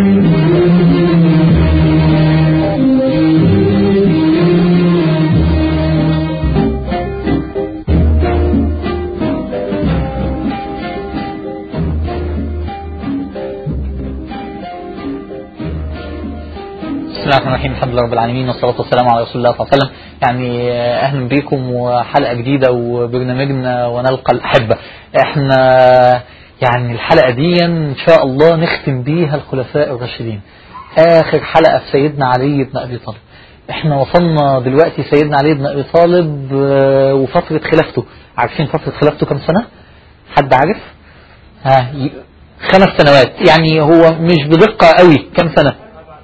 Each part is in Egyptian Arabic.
بسم الله الرحمن الرحيم الحمد لله رب العالمين والصلاة والسلام على رسول الله صلى الله عليه وسلم يعني أهلا بكم وحلقة جديدة وبرنامجنا ونلقى الأحبة احنا يعني الحلقة دي إن شاء الله نختم بيها الخلفاء الراشدين آخر حلقة في سيدنا علي بن أبي طالب احنا وصلنا دلوقتي سيدنا علي بن أبي طالب آه، وفترة خلافته عارفين فترة خلافته كم سنة حد عارف ها ي- خمس سنوات يعني هو مش بدقة قوي كم سنة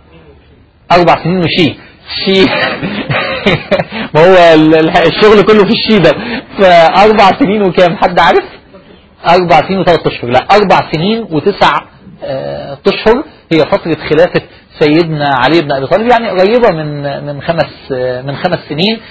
أربع سنين وشي شي ما هو ال- ال- الشغل كله في الشي ده فأربع سنين وكام حد عارف أربع سنين وثلاث أشهر لا أربع سنين وتسع آه، أشهر هي فترة خلافة سيدنا علي بن أبي طالب يعني قريبة من من خمس آه، من خمس سنين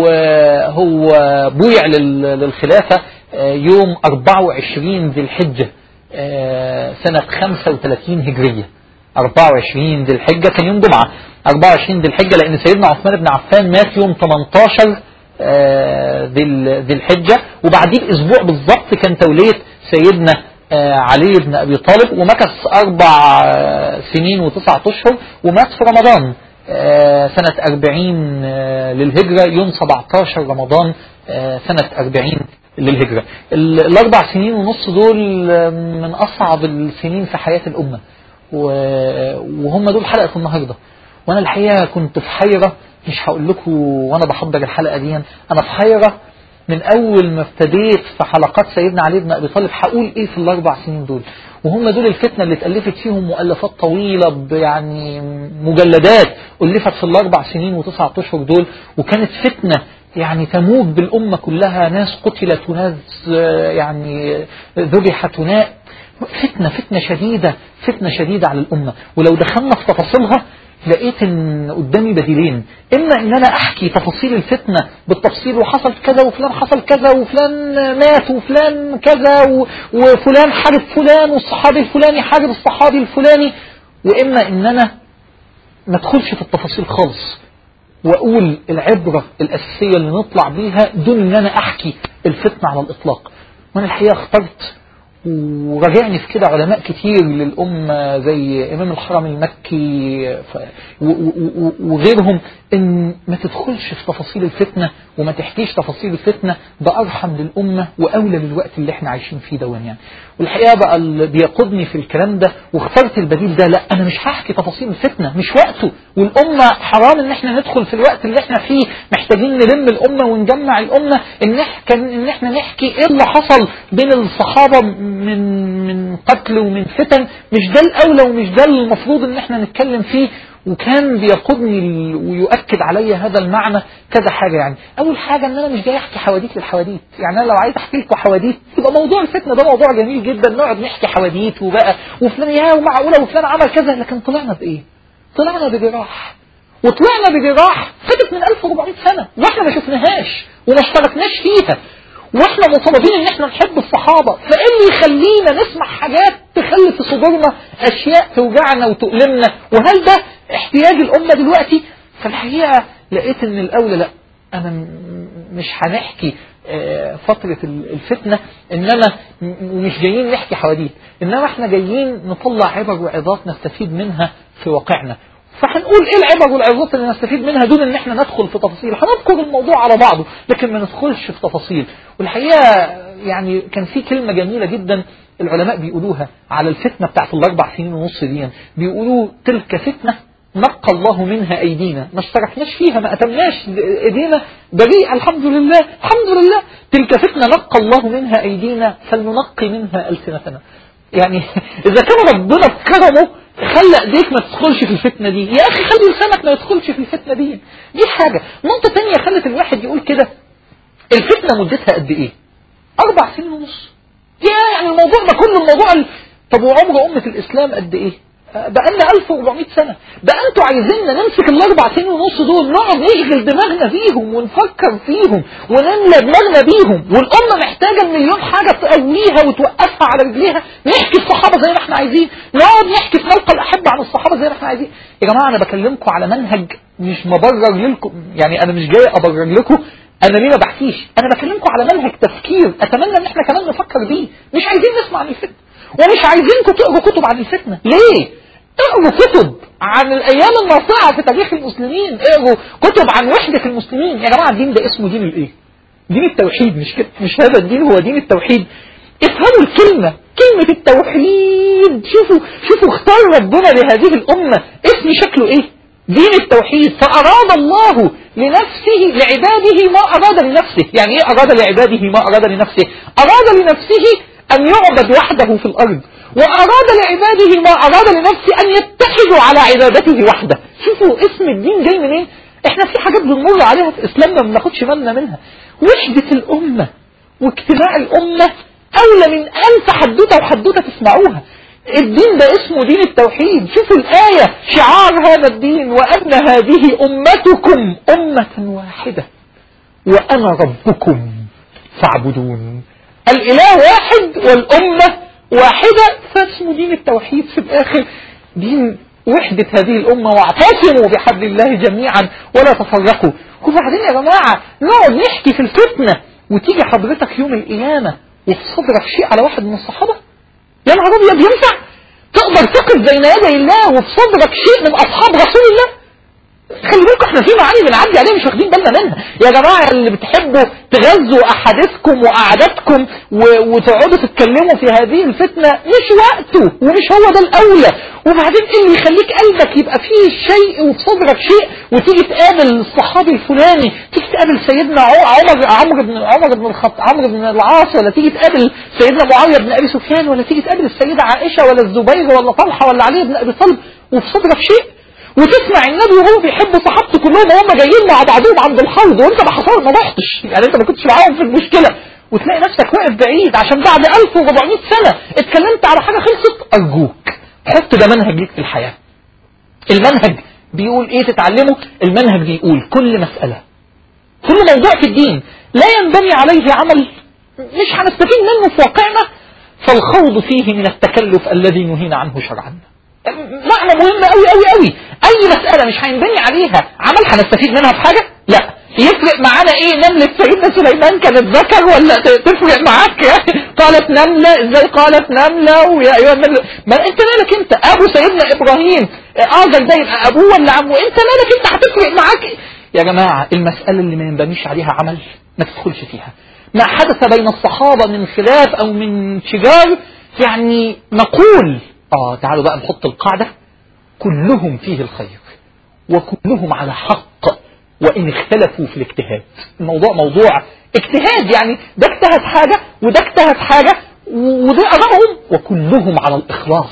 وهو بويع لل- للخلافة آه، يوم 24 ذي الحجة آه، سنة 35 هجرية 24 ذي الحجة كان يوم جمعة 24 ذي الحجة لأن سيدنا عثمان بن عفان مات يوم 18 آه، ذي ال- ذي الحجة وبعديه بأسبوع بالظبط كان تولية سيدنا آه، علي بن أبي طالب ومكث أربع آه، سنين وتسعة أشهر ومات في رمضان آه، سنة 40 آه، للهجرة يوم 17 رمضان آه، سنة 40 للهجرة ال- الأربع سنين ونص دول آه، من أصعب السنين في حياة الأمة و- وهم دول حلقة النهاردة وأنا الحقيقة كنت في حيرة مش هقول لكم وأنا بحضر الحلقة دي أنا في حيرة من أول ما ابتديت في حلقات سيدنا علي بن أبي طالب هقول إيه في الأربع سنين دول وهم دول الفتنة اللي اتألفت فيهم مؤلفات طويلة ب- يعني مجلدات ألفت في الأربع سنين وتسعة أشهر دول وكانت فتنة يعني تموج بالأمة كلها ناس قتلت وناس آه، يعني ذبحت وناس فتنة فتنة شديدة فتنة شديدة على الأمة ولو دخلنا في تفاصيلها لقيت ان قدامي بديلين اما ان انا احكي تفاصيل الفتنة بالتفصيل وحصل كذا وفلان حصل كذا وفلان مات وفلان كذا و- وفلان حارب فلان والصحابي الفلاني حارب الصحابي الفلاني واما ان انا ما ادخلش في التفاصيل خالص واقول العبرة الاساسية اللي نطلع بيها دون ان انا احكي الفتنة على الاطلاق وانا الحقيقة اخترت وراجعني في كده علماء كتير للأمة زي إمام الحرم المكي ف- و- و- و- وغيرهم إن ما تدخلش في تفاصيل الفتنة وما تحكيش تفاصيل الفتنة ده أرحم للأمة وأولى للوقت اللي احنا عايشين فيه ده يعني والحقيقة بقى اللي بيقودني في الكلام ده واخترت البديل ده لا أنا مش هحكي تفاصيل الفتنة مش وقته والأمة حرام إن احنا ندخل في الوقت اللي احنا فيه محتاجين نلم الأمة ونجمع الأمة إن احنا إن احنا نحكي إيه اللي حصل بين الصحابة من من قتل ومن فتن مش ده الأولى ومش ده المفروض إن احنا نتكلم فيه وكان بيقودني ال- ويؤكد علي هذا المعنى كذا حاجة يعني أول حاجة إن أنا مش جاي أحكي حواديت للحواديت يعني أنا لو عايز أحكي لكم حواديت يبقى موضوع الفتنة ده موضوع جميل جدا نقعد نحكي حواديت وبقى وفلان يا ومعقولة وفلان عمل كذا لكن طلعنا بإيه؟ طلعنا بجراح وطلعنا بجراح فاتت من 1400 سنة واحنا ما شفناهاش وما اشتركناش فيها واحنا مطالبين ان احنا نحب الصحابة فايه اللي يخلينا نسمع حاجات تخلي في صدورنا اشياء توجعنا وتؤلمنا وهل ده احتياج الامة دلوقتي فالحقيقة لقيت ان الاولى لا انا م- مش هنحكي آه، فترة ال- الفتنة انما م- ومش جايين نحكي حواديت انما احنا جايين نطلع عبر وعظات نستفيد منها في واقعنا فهنقول ايه العبر والعظات اللي نستفيد منها دون ان احنا ندخل في تفاصيل هنذكر الموضوع على بعضه لكن ما ندخلش في تفاصيل والحقيقة يعني كان في كلمة جميلة جدا العلماء بيقولوها على الفتنة بتاعت الاربع سنين ونص دي بيقولوا تلك فتنة نقى الله منها ايدينا ما اشتركناش فيها ما اتمناش ايدينا بريئة الحمد لله الحمد لله تلك فتنة نقى الله منها ايدينا فلننقي منها السنتنا يعني اذا كان ربنا بكرمه خلى ايديك ما تدخلش في الفتنه دي يا اخي خلي لسانك ما يدخلش في الفتنه دي دي حاجه نقطه تانية خلت الواحد يقول كده الفتنه مدتها قد ايه اربع سنين ونص يا يعني الموضوع ده كله الموضوع ال... طب وعمر امه الاسلام قد ايه بقى لنا 1400 سنة بقى انتوا عايزيننا نمسك الاربع سنين ونص دول نقعد نشغل دماغنا فيهم ونفكر فيهم ونملى دماغنا بيهم والامة محتاجة مليون حاجة تقويها وتوقفها على رجليها نحكي الصحابة زي ما احنا عايزين نقعد نحكي في نلقى الاحبة عن الصحابة زي ما احنا عايزين يا جماعه انا بكلمكم على منهج مش مبرر لكم يعني انا مش جاي ابرر لكم انا ليه ما بحكيش انا بكلمكم على منهج تفكير اتمنى ان احنا كمان نفكر بيه مش عايزين نسمع عن الفتنه ومش عايزينكم تقروا كتب عن الفتنه ليه اقروا كتب عن الايام الناصعه في تاريخ المسلمين اقروا كتب عن وحده المسلمين يا جماعه الدين ده اسمه دين الايه دين التوحيد مش كده مش هذا الدين هو دين التوحيد افهموا الكلمة كلمة التوحيد شوفوا شوفوا اختار ربنا لهذه الأمة اسم شكله ايه دين التوحيد فأراد الله لنفسه لعباده ما أراد لنفسه يعني ايه أراد لعباده ما أراد لنفسه أراد لنفسه أن يعبد وحده في الأرض وأراد لعباده ما أراد لنفسه أن يتحدوا على عبادته وحده شوفوا اسم الدين جاي منين احنا في حاجات بنمر عليها في إسلامنا ما بناخدش بالنا منها وحدة الأمة واجتماع الأمة أولى من ألف حدوتة وحدوتة تسمعوها الدين ده اسمه دين التوحيد شوفوا الآية شعار هذا الدين وأن هذه أمتكم أمة واحدة وأنا ربكم فاعبدون الإله واحد والأمة واحدة فاسمه دين التوحيد في الآخر دين وحدة هذه الأمة واعتصموا بحبل الله جميعا ولا تفرقوا وبعدين يا جماعة نقعد نحكي في الفتنة وتيجي حضرتك يوم القيامة وفي صدرك شيء على واحد من الصحابة يا نهار ابيض ينفع تقدر تقف بين يدي الله وفي صدرك شيء من اصحاب رسول الله خلي بالكم احنا في معاني بنعدي عليها مش واخدين بالنا منها يا جماعه اللي بتحبوا تغزوا احاديثكم وقعداتكم وتقعدوا تتكلموا في هذه الفتنه مش وقته ومش هو ده الاولى وبعدين ايه اللي يخليك قلبك يبقى فيه شيء وفي صدرك شيء وتيجي تقابل الصحابي الفلاني تيجي تقابل سيدنا عمر عمرو بن عمر بن الخط عمرو بن العاص ولا تيجي تقابل سيدنا معاويه بن ابي سفيان ولا تيجي تقابل السيده عائشه ولا الزبير ولا طلحه ولا علي بن ابي طالب وفي صدرك شيء وتسمع النبي وهو بيحب صحابته كلهم وهم جايين مع بعضهم عند الحوض وانت ما حصل ما رحتش يعني انت ما كنتش معاهم في المشكله وتلاقي نفسك واقف بعيد عشان بعد 1400 سنه اتكلمت على حاجه خلصت ارجوك حط ده منهج ليك في الحياه المنهج بيقول ايه تتعلمه المنهج بيقول كل مساله كل موضوع في الدين لا ينبني عليه عمل مش هنستفيد منه في واقعنا فالخوض فيه من التكلف الذي نهينا عنه شرعا معنى مهم قوي قوي قوي اي مسألة مش هينبني عليها عمل هنستفيد منها في حاجة لا يفرق معانا ايه نملة سيدنا سليمان كانت ذكر ولا تفرق معاك يعني قالت نملة ازاي قالت نملة ويا ايها النملة ما انت مالك انت ابو سيدنا ابراهيم اعزل ده يبقى ابوه ولا عمه انت مالك انت هتفرق معاك يا جماعة المسألة اللي ما ينبنيش عليها عمل ما تدخلش فيها ما حدث بين الصحابة من خلاف او من شجار يعني نقول اه تعالوا بقى نحط القاعدة كلهم فيه الخير وكلهم على حق وإن اختلفوا في الاجتهاد الموضوع موضوع اجتهاد يعني ده اجتهد حاجة وده اجتهد حاجة وده أرائهم وكلهم على الإخلاص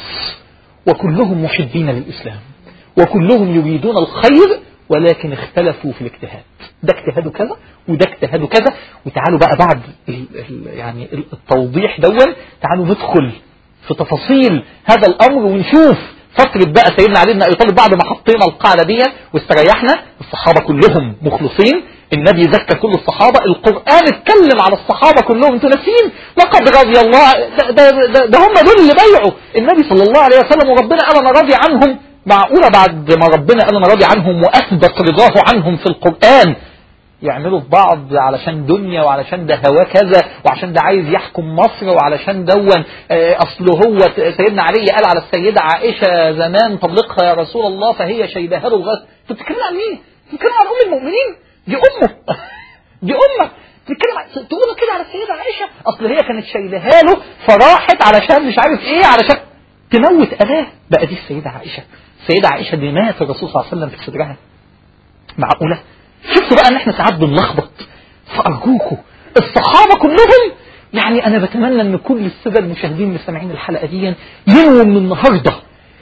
وكلهم محبين للإسلام وكلهم يريدون الخير ولكن اختلفوا في الاجتهاد ده اجتهاده كذا وده اجتهاده كذا وتعالوا بقى بعد ال ال يعني التوضيح دون تعالوا ندخل في تفاصيل هذا الأمر ونشوف فترة بقى سيدنا علي بن أبي طالب بعد ما حطينا القاعدة دي واستريحنا الصحابة كلهم مخلصين النبي زكى كل الصحابة القرآن اتكلم على الصحابة كلهم انتوا ناسيين لقد رضي الله ده, ده, ده, ده هم دول اللي بيعوا النبي صلى الله عليه وسلم وربنا قال انا راضي عنهم معقولة بعد ما ربنا قال انا راضي عنهم واثبت رضاه عنهم في القرآن يعملوا في بعض علشان دنيا وعلشان ده هواه كذا وعشان ده عايز يحكم مصر وعلشان دون اصله هو سيدنا علي قال على السيدة عائشة زمان طلقها يا رسول الله فهي شيبها له الغسل انت بتتكلم عن مين؟ بتتكلم عن ام المؤمنين دي امه دي امك بتتكلم تقول كده على السيدة عائشة اصل هي كانت شايلها له فراحت علشان مش عارف ايه علشان تموت اباه بقى دي السيدة عائشة السيدة عائشة دي مات الرسول صلى الله عليه وسلم في صدرها معقولة شفتوا بقى ان احنا ساعات بنلخبط فارجوكوا الصحابة كلهم يعني انا بتمنى ان كل السادة المشاهدين اللي سامعين الحلقة دي ينووا من النهاردة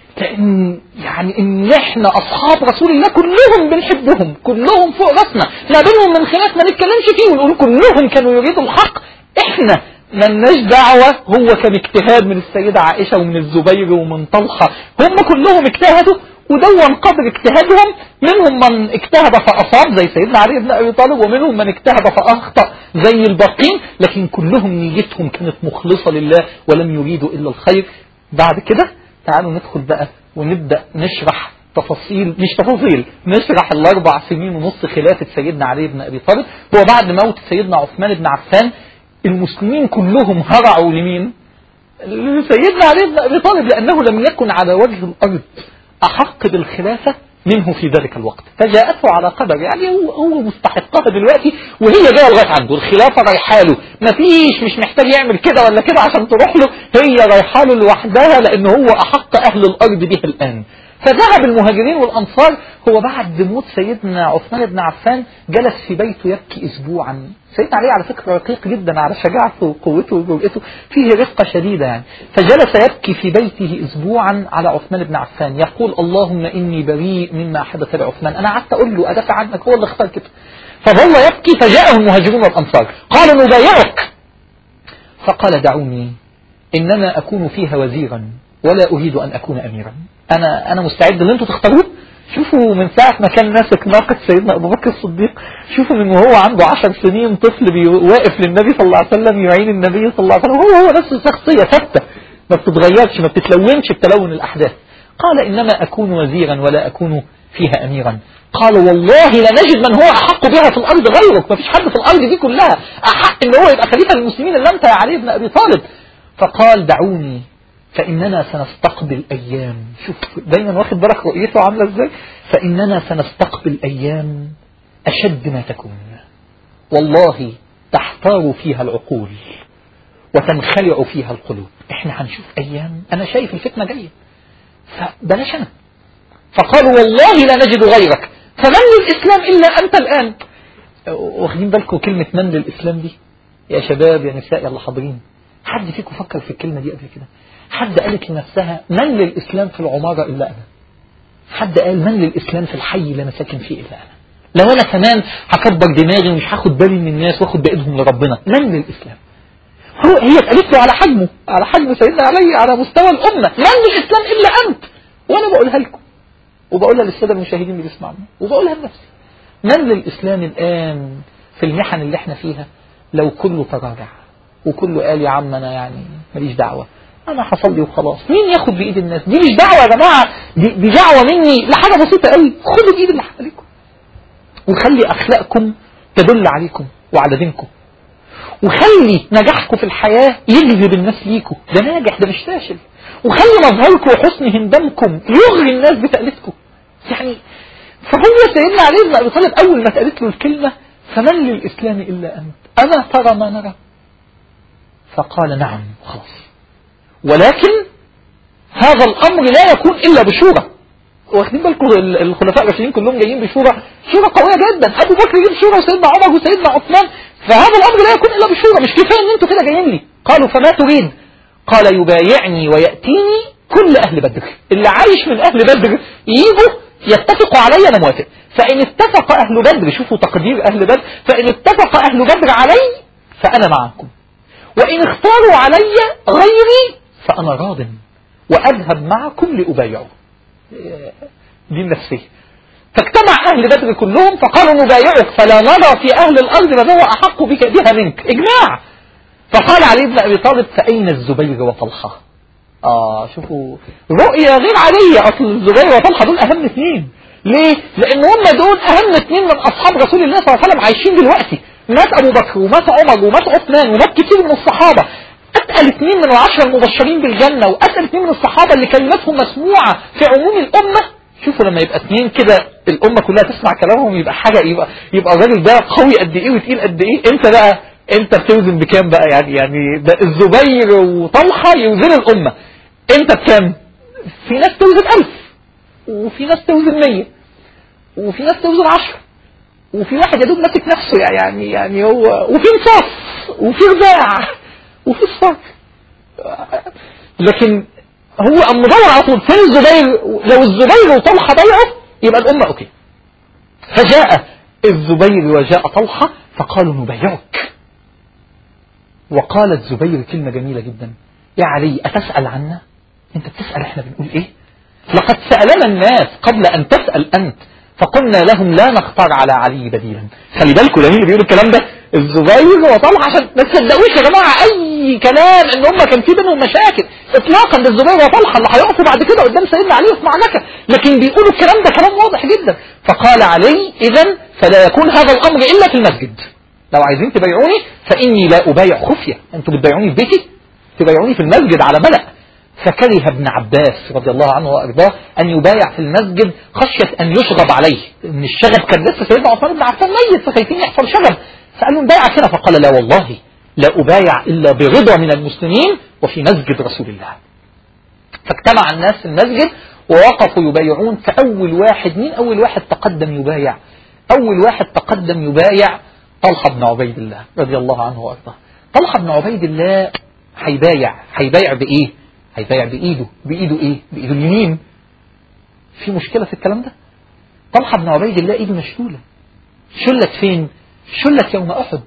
لان يعني ان احنا اصحاب رسول الله كلهم بنحبهم كلهم فوق راسنا نقابلهم من خلاف ما نتكلمش فيه ونقول كلهم كانوا يريدوا الحق احنا ملناش دعوة هو كان اجتهاد من السيدة عائشة ومن الزبير ومن طلحة هم كلهم اجتهدوا ودون قدر اجتهادهم منهم من اجتهد فأصاب زي سيدنا علي بن أبي طالب ومنهم من اجتهد فأخطأ زي الباقين لكن كلهم نيتهم كانت مخلصة لله ولم يريدوا إلا الخير بعد كده تعالوا ندخل بقى ونبدأ نشرح تفاصيل مش تفاصيل نشرح الأربع سنين ونص خلافة سيدنا علي بن أبي طالب هو بعد موت سيدنا عثمان بن عفان المسلمين كلهم هرعوا لمين؟ سيدنا علي بن أبي طالب لأنه لم يكن على وجه الأرض أحق بالخلافة منه في ذلك الوقت فجاءته على قدر يعني هو, هو مستحقها دلوقتي وهي جايه لغايه عنده الخلافه رايحه له مفيش مش محتاج يعمل كده ولا كده عشان تروح له هي رايحه له لوحدها لان هو احق اهل الارض بها الان فذهب المهاجرين والأنصار هو بعد موت سيدنا عثمان بن عفان جلس في بيته يبكي أسبوعا سيدنا علي على فكرة رقيق جدا على شجاعته وقوته وجرأته فيه رقة شديدة يعني فجلس يبكي في بيته أسبوعا على عثمان بن عفان يقول اللهم إني بريء مما حدث لعثمان أنا قعدت أقول له أدافع عنك هو اللي اختار كده فظل يبكي فجاءه المهاجرون والأنصار قالوا نبايعك فقال دعوني إنما أكون فيها وزيرا ولا أريد أن أكون أميرا أنا أنا مستعد اللي أنتوا تختاروه شوفوا من ساعة ما كان ماسك ناقة سيدنا أبو بكر الصديق شوفوا من وهو عنده عشر سنين طفل واقف للنبي صلى الله عليه وسلم يعين النبي صلى الله عليه وسلم هو هو نفس الشخصية ثابتة ما بتتغيرش ما بتتلونش بتلون الأحداث قال إنما أكون وزيرا ولا أكون فيها أميرا قال والله لا نجد من هو أحق بها في الأرض غيرك ما فيش حد في الأرض دي كلها أحق إن هو يبقى خليفة للمسلمين إلا أنت يا علي بن أبي طالب فقال دعوني فإننا سنستقبل أيام شوف دايما واخد بالك رؤيته عاملة ازاي فإننا سنستقبل أيام أشد ما تكون والله تحتار فيها العقول وتنخلع فيها القلوب احنا هنشوف أيام أنا شايف الفتنة جاية فبلاش أنا فقالوا والله لا نجد غيرك فمن للإسلام إلا أنت الآن واخدين بالكم كلمة من للإسلام دي يا شباب يا نساء يلا حاضرين حد فيكم فكر في الكلمة دي قبل كده حد قالت لنفسها من للإسلام في العمارة إلا أنا حد قال من للإسلام في الحي اللي أنا ساكن فيه إلا أنا لو أنا كمان هكبر دماغي ومش هاخد بالي من الناس واخد بإيدهم لربنا من للإسلام هو هي اتقالت له على حجمه على حجم سيدنا علي على مستوى الأمة من للإسلام إلا أنت وأنا بقولها لكم وبقولها للسادة المشاهدين اللي بيسمعونا وبقولها لنفسي من للإسلام الآن في المحن اللي احنا فيها لو كله تراجع وكله قال يا عم أنا يعني ماليش دعوة انا هصلي وخلاص مين ياخد بايد الناس دي مش دعوه يا جماعه دي, دي دعوه مني لحاجه بسيطه قوي خدوا بايد اللي حواليكم وخلي اخلاقكم تدل عليكم وعلى دينكم وخلي نجاحكم في الحياة يجذب الناس ليكم ده ناجح ده مش فاشل وخلي مظهركم وحسن هندمكم يغري الناس بتأليفكم يعني فهو سيدنا علي بن ابي طالب اول ما اتقالت له الكلمة فمن للاسلام الا انت اما ترى ما نرى فقال نعم خلاص ولكن هذا الأمر لا يكون إلا بشورى واخدين بالكم الخلفاء الراشدين كلهم جايين بشورى شورى قوية جدا أبو بكر يجيب شورى وسيدنا عمر وسيدنا عثمان فهذا الأمر لا يكون إلا بشورى مش كفاية إن أنتوا كده جايين لي قالوا فما تريد قال يبايعني ويأتيني كل أهل بدر اللي عايش من أهل بدر يجوا يتفقوا علي أنا موافق فإن اتفق أهل بدر شوفوا تقدير أهل بدر فإن اتفق أهل بدر علي فأنا معكم وإن اختاروا علي غيري فأنا راض وأذهب معكم لأبايعه دي النفسية فاجتمع أهل بدر كلهم فقالوا نبايعك فلا نرى في أهل الأرض من هو أحق بك بها منك إجماع فقال علي بن أبي طالب فأين الزبير وطلحة آه شوفوا رؤية غير عادية أصل الزبير وطلحة دول أهم اثنين ليه؟ لأن هم دول أهم اثنين من أصحاب رسول الله صلى الله عليه وسلم عايشين دلوقتي مات أبو بكر ومات عمر ومات عثمان ومات كتير من الصحابة أتقل اثنين من العشرة المبشرين بالجنة وأتقل اثنين من الصحابة اللي كلمتهم مسموعة في عموم الأمة شوفوا لما يبقى اثنين كده الأمة كلها تسمع كلامهم يبقى حاجة يبقى يبقى الراجل ده قوي قد إيه وتقيل قد إيه أنت بقى أنت بتوزن بكام بقى يعني يعني ده الزبير وطلحة يوزن الأمة أنت بكام؟ في ناس توزن ألف وفي ناس توزن مية وفي ناس توزن عشرة وفي واحد يا دوب ماسك نفسه يعني يعني هو وفي انصاف وفي رباع وفي الصبر لكن هو أم مدور على طول فين الزبير لو الزبير وطلحة بيعه يبقى الأمة أوكي فجاء الزبير وجاء طلحة فقالوا نبايعك وقال الزبير كلمة جميلة جدا يا علي أتسأل عنا أنت بتسأل إحنا بنقول إيه لقد سألنا الناس قبل أن تسأل أنت فقلنا لهم لا نختار على علي بديلا خلي بالكم لمين بيقول الكلام ده الزبير وطلحه عشان ما تصدقوش يا جماعه اي كلام ان هم كان في بينهم مشاكل اطلاقا ده الزبير وطلحه اللي هيقفوا بعد كده قدام سيدنا علي في معركه لكن بيقولوا الكلام ده كلام واضح جدا فقال علي اذا فلا يكون هذا الامر الا في المسجد لو عايزين تبايعوني فاني لا ابايع خفيه انتوا بتبايعوني في بيتي تبايعوني في المسجد على ملأ فكره ابن عباس رضي الله عنه وارضاه ان يبايع في المسجد خشيه ان يشغب عليه ان الشغب كان لسه سيدنا عثمان بن عفان ميت فخايفين يحصل شغب فقال له نبايع كده فقال لا والله لا ابايع الا برضا من المسلمين وفي مسجد رسول الله فاجتمع الناس في المسجد ووقفوا يبايعون فاول واحد مين اول واحد تقدم يبايع اول واحد تقدم يبايع طلحه بن عبيد الله رضي الله عنه وارضاه طلحه بن عبيد الله هيبايع هيبايع بايه هيبايع بايده بايده ايه بايده اليمين في مشكله في الكلام ده طلحه بن عبيد الله ايده مشلوله شلت فين شلت يوم احد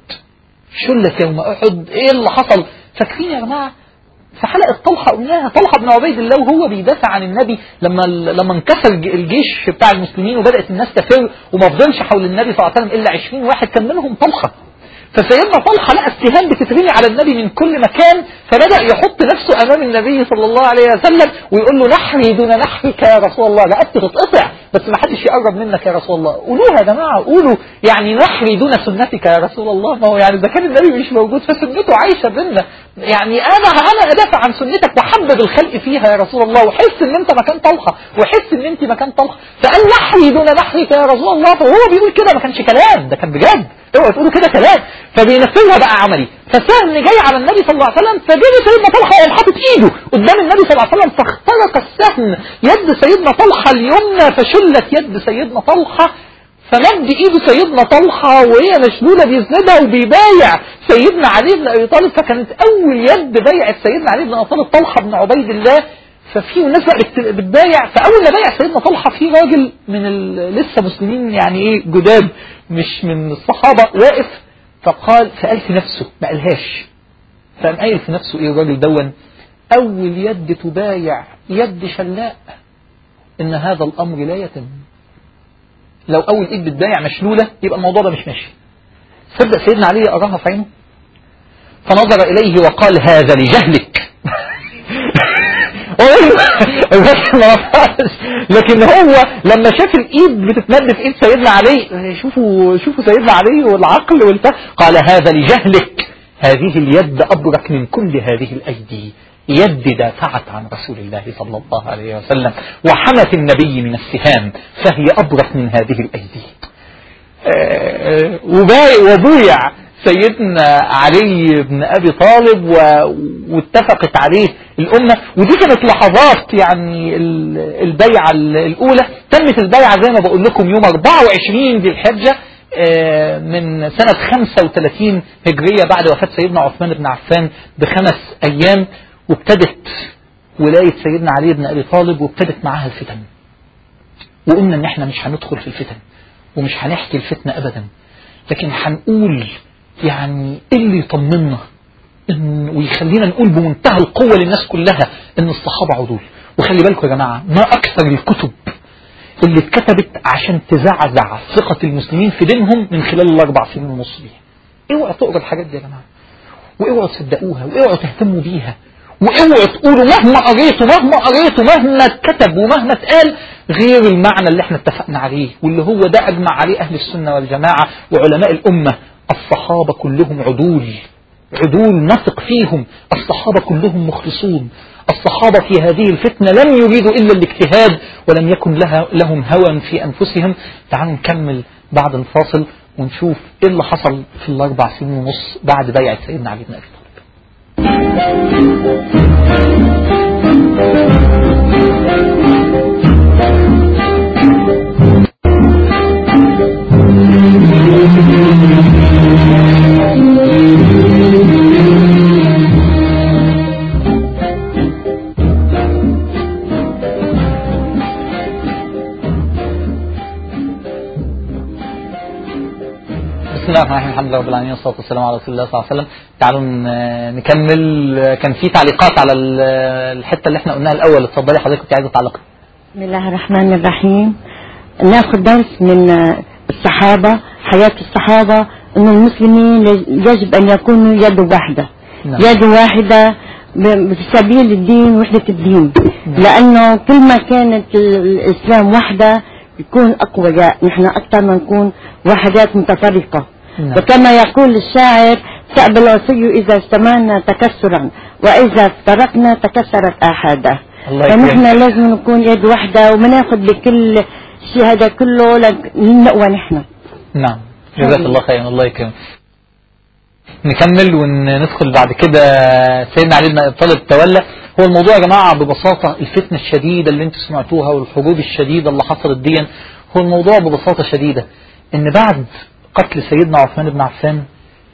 شلت يوم احد ايه اللي حصل فاكرين يا جماعه في حلقة طلحة قلناها طلحة بن عبيد الله وهو بيدافع عن النبي لما لما انكسر الجيش بتاع المسلمين وبدأت الناس تفر وما فضلش حول النبي صلى الله عليه وسلم إلا 20 واحد كان منهم طلحة فسيدنا طلحة لقى السهام بتترمي على النبي من كل مكان فبدأ يحط نفسه أمام النبي صلى الله عليه وسلم ويقول له نحري دون نحرك يا رسول الله رقبتي تتقطع بس ما حدش يقرب منك يا رسول الله قولوها يا جماعة قولوا يعني نحري دون سنتك يا رسول الله ما هو يعني إذا كان النبي مش موجود فسنته عايشة بينا يعني أنا أنا أدافع عن سنتك وحبب الخلق فيها يا رسول الله وحس إن أنت مكان طلحة وحس إن أنت مكان طلحة فقال نحري دون نحرك يا رسول الله فهو بيقول كده ما كانش كلام ده كان بجد اوعوا تقولوا كده كلام فبينفذها بقى عملي فسهم جاي على النبي صلى الله عليه وسلم فجري سيدنا طلحه وقام حاطط ايده قدام النبي صلى الله عليه وسلم فاخترق السهم يد سيدنا طلحه اليمنى فشلت يد سيدنا طلحه فمد ايده سيدنا طلحه وهي مشلوله بيسندها وبيبايع سيدنا علي بن ابي طالب فكانت اول يد بايعت سيدنا علي بن ابي طالب طلحه بن عبيد الله ففي ناس بقى بتبايع فاول ما بايع سيدنا طلحه في راجل من لسه مسلمين يعني ايه جداد مش من الصحابه واقف فقال فقال في نفسه ما قالهاش فقام قايل في نفسه ايه الراجل دون اول يد تبايع يد شلاء ان هذا الامر لا يتم لو اول ايد بتبايع مشلوله يبقى الموضوع ده مش ماشي صدق سيدنا علي اراها في عينه فنظر اليه وقال هذا لجهلك لكن هو لما شاف الايد بتتمد في ايد سيدنا علي شوفوا شوفوا سيدنا علي والعقل والفهم قال هذا لجهلك هذه اليد ابرك من كل هذه الايدي يد دافعت عن رسول الله صلى الله عليه وسلم وحمت النبي من السهام فهي أبرك من هذه الأيدي وبويع سيدنا علي بن أبي طالب واتفقت عليه الأمة ودي كانت لحظات يعني البيعة الأولى تمت البيعة زي ما بقول لكم يوم 24 ذي الحجة من سنة 35 هجرية بعد وفاة سيدنا عثمان بن عفان بخمس أيام وابتدت ولاية سيدنا علي بن أبي طالب وابتدت معاها الفتن وقلنا ان احنا مش هندخل في الفتن ومش هنحكي الفتنة ابدا لكن هنقول يعني ايه اللي يطمنا إن ويخلينا نقول بمنتهى القوة للناس كلها ان الصحابة عدول وخلي بالكم يا جماعة ما اكثر الكتب اللي اتكتبت عشان تزعزع ثقة المسلمين في دينهم من خلال الاربع سنين ونص دي اوعوا تقرا الحاجات دي يا جماعة واوعوا تصدقوها واوعوا تهتموا بيها واوعوا تقولوا مهما قريتوا مهما قريتوا مهما اتكتب ومهما اتقال غير المعنى اللي احنا اتفقنا عليه واللي هو ده اجمع عليه اهل السنه والجماعه وعلماء الامه الصحابه كلهم عدول عدول نثق فيهم الصحابه كلهم مخلصون الصحابه في هذه الفتنه لم يريدوا الا الاجتهاد ولم يكن لها لهم هوى في انفسهم تعالوا نكمل بعد الفاصل ونشوف ايه اللي حصل في الاربع سنين ونص بعد بيعه سيدنا علي بن ابي طالب بسم الله الرحمن الرحيم الحمد لله رب العالمين والصلاه والسلام على رسول الله صلى الله عليه وسلم تعالوا ن- نكمل كان في تعليقات على ال- الحته اللي احنا قلناها الاول اتفضلي حضرتك كنت عايزه تعلقي بسم الله الرحمن الرحيم ناخذ درس من الصحابة حياة الصحابة أن المسلمين يجب أن يكونوا يد واحدة نعم. يد واحدة ب- في سبيل الدين وحدة الدين لأنه كل ما كانت ال- الإسلام وحدة يكون أقوياء نحن أكثر ما نكون وحدات متفرقة نعم. وكما يقول الشاعر تأبى الوصي إذا اجتمعنا تكسرا وإذا افترقنا تكسرت آحاده الله فنحن يكرمك. لازم نكون يد واحدة وبناخذ بكل شيء هذا كله لن- لنقوى نحن نعم جزاك الله خيرا الله يكرمك نكمل وندخل بعد كده سيدنا علي بن ابي طالب تولى هو الموضوع يا جماعه ببساطه الفتنه الشديده اللي انتم سمعتوها والحروب الشديده اللي حصلت دي هو الموضوع ببساطه شديده ان بعد قتل سيدنا عثمان بن عفان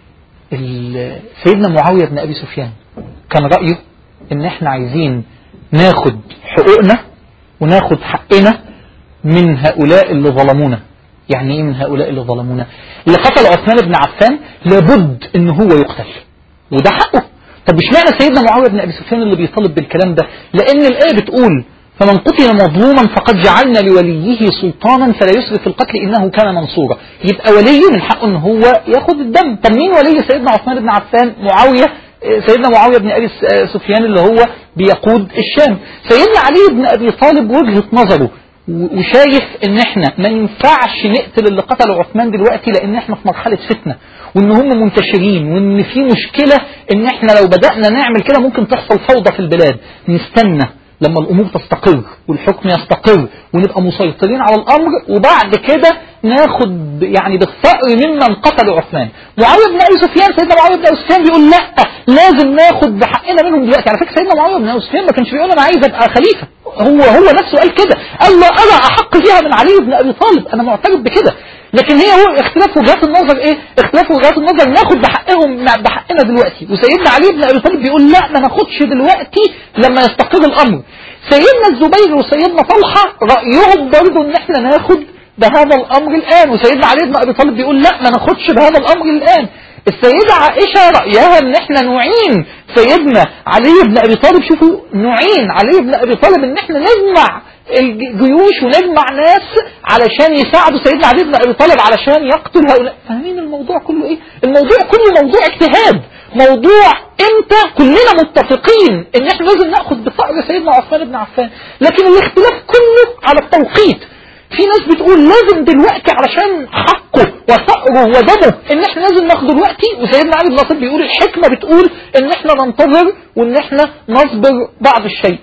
ال- سيدنا معاويه بن ابي سفيان كان رايه ان احنا عايزين ناخد حقوقنا وناخد حقنا من هؤلاء اللي ظلمونا يعني ايه من هؤلاء اللي ظلمونا اللي قتل عثمان بن عفان لابد ان هو يقتل وده حقه طب اشمعنى سيدنا معاويه بن ابي سفيان اللي بيطالب بالكلام ده لان الايه بتقول فمن قتل مظلوما فقد جعلنا لوليه سلطانا فلا يسرف في القتل انه كان منصورا يبقى ولي من حقه ان هو ياخد الدم طب مين ولي سيدنا عثمان بن عفان معاويه آه، سيدنا معاويه بن ابي س- آه، سفيان اللي هو بيقود الشام سيدنا علي بن ابي طالب وجهه نظره و- وشايف ان احنا ما ينفعش نقتل اللي قتلوا عثمان دلوقتي لان احنا في مرحله فتنه وان هم منتشرين وان في مشكله ان احنا لو بدانا نعمل كده ممكن تحصل فوضى في البلاد نستنى لما الامور تستقر والحكم يستقر ونبقى مسيطرين على الامر وبعد كده ناخد يعني بالثأر ممن قتلوا عثمان معاويه بن ابي سفيان سيدنا معاويه بن ابي سفيان بيقول لا لازم ناخد بحقنا منهم دلوقتي على فكره سيدنا معاويه بن ابي سفيان ما كانش بيقول انا عايز ابقى خليفه هو هو نفسه قال كده قال له انا احق فيها من علي بن ابي طالب انا معترف بكده لكن هي هو اختلاف وجهات النظر ايه اختلاف وجهات النظر ناخد بحقهم بحقنا دلوقتي وسيدنا علي بن ابي طالب بيقول لا ما ناخدش دلوقتي لما يستقر الامر سيدنا الزبير وسيدنا طلحه رايهم برضه ان احنا ناخد بهذا الامر الان وسيدنا علي بن ابي طالب بيقول لا ما ناخدش بهذا الامر الان السيدة عائشة رأيها ان احنا نعين سيدنا علي بن ابي طالب شوفوا نعين علي بن ابي طالب ان احنا نجمع الجيوش ونجمع ناس علشان يساعدوا سيدنا علي بن ابي طالب علشان يقتل هؤلاء فاهمين الموضوع كله ايه الموضوع كله موضوع اجتهاد موضوع امتى كلنا متفقين ان احنا لازم ناخد بثأر سيدنا عثمان بن عفان لكن الاختلاف كله على التوقيت في ناس بتقول لازم دلوقتي علشان حقه وثأره ودمه ان احنا لازم ناخده دلوقتي وسيدنا علي بن ابي طالب بيقول الحكمه بتقول ان احنا ننتظر وان احنا نصبر بعض الشيء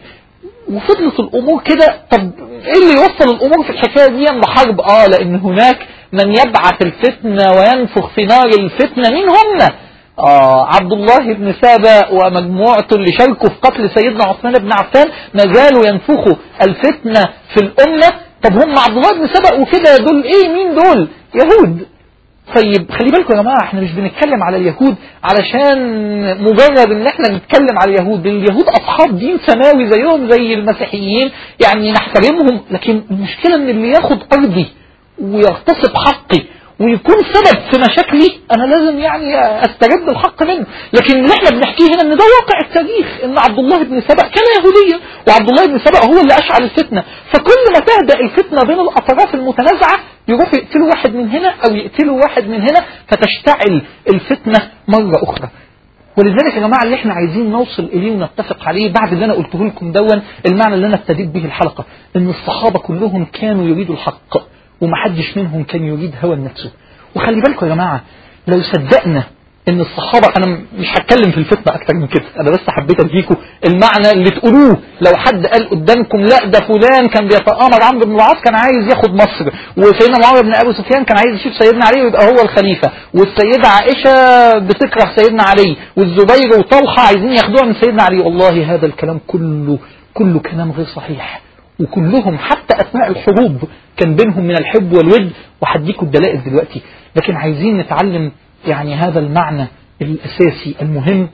وفضلت الامور كده طب ايه اللي يوصل الامور في الحكايه دي لحرب اه لان هناك من يبعث الفتنه وينفخ في نار الفتنه مين هم آه عبد الله بن سابا ومجموعته اللي شاركوا في قتل سيدنا عثمان بن عفان ما زالوا ينفخوا الفتنه في الامه طب هم عبد الله بن سبأ وكده دول ايه مين دول يهود طيب خلي بالكم يا جماعه احنا مش بنتكلم على اليهود علشان مجرد ان احنا نتكلم على اليهود اليهود اصحاب دين سماوي زيهم زي المسيحيين يعني نحترمهم لكن المشكله ان اللي ياخد ارضي ويغتصب حقي ويكون سبب في مشاكلي انا لازم يعني استرد الحق منه لكن اللي احنا بنحكيه هنا ان ده واقع التاريخ ان عبد الله بن سبأ كان يهوديا وعبد الله بن سبأ هو اللي اشعل الفتنه فكل ما تهدأ الفتنه بين الاطراف المتنازعه يروحوا يقتلوا واحد من هنا او يقتلوا واحد من هنا فتشتعل الفتنه مره اخرى ولذلك يا جماعه اللي احنا عايزين نوصل اليه ونتفق عليه بعد اللي انا قلته لكم دون المعنى اللي انا ابتديت به الحلقه ان الصحابه كلهم كانوا يريدوا الحق ومحدش منهم كان يريد هوى نفسه وخلي بالكم يا جماعه لو صدقنا ان الصحابه انا مش هتكلم في الفتنه اكتر من كده انا بس حبيت اديكم المعنى اللي تقولوه لو حد قال قدامكم لا ده فلان كان بيتامر عمرو بن العاص كان عايز ياخد مصر وسيدنا معاويه بن ابي سفيان كان عايز يشوف سيدنا علي ويبقى هو الخليفه والسيده عائشه بتكره سيدنا علي والزبير وطلحه عايزين ياخدوها من سيدنا علي والله هذا الكلام كله كله كلام غير صحيح وكلهم حتى اثناء الحروب كان بينهم من الحب والود وهديكم الدلائل دلوقتي لكن عايزين نتعلم يعني هذا المعنى الاساسي المهم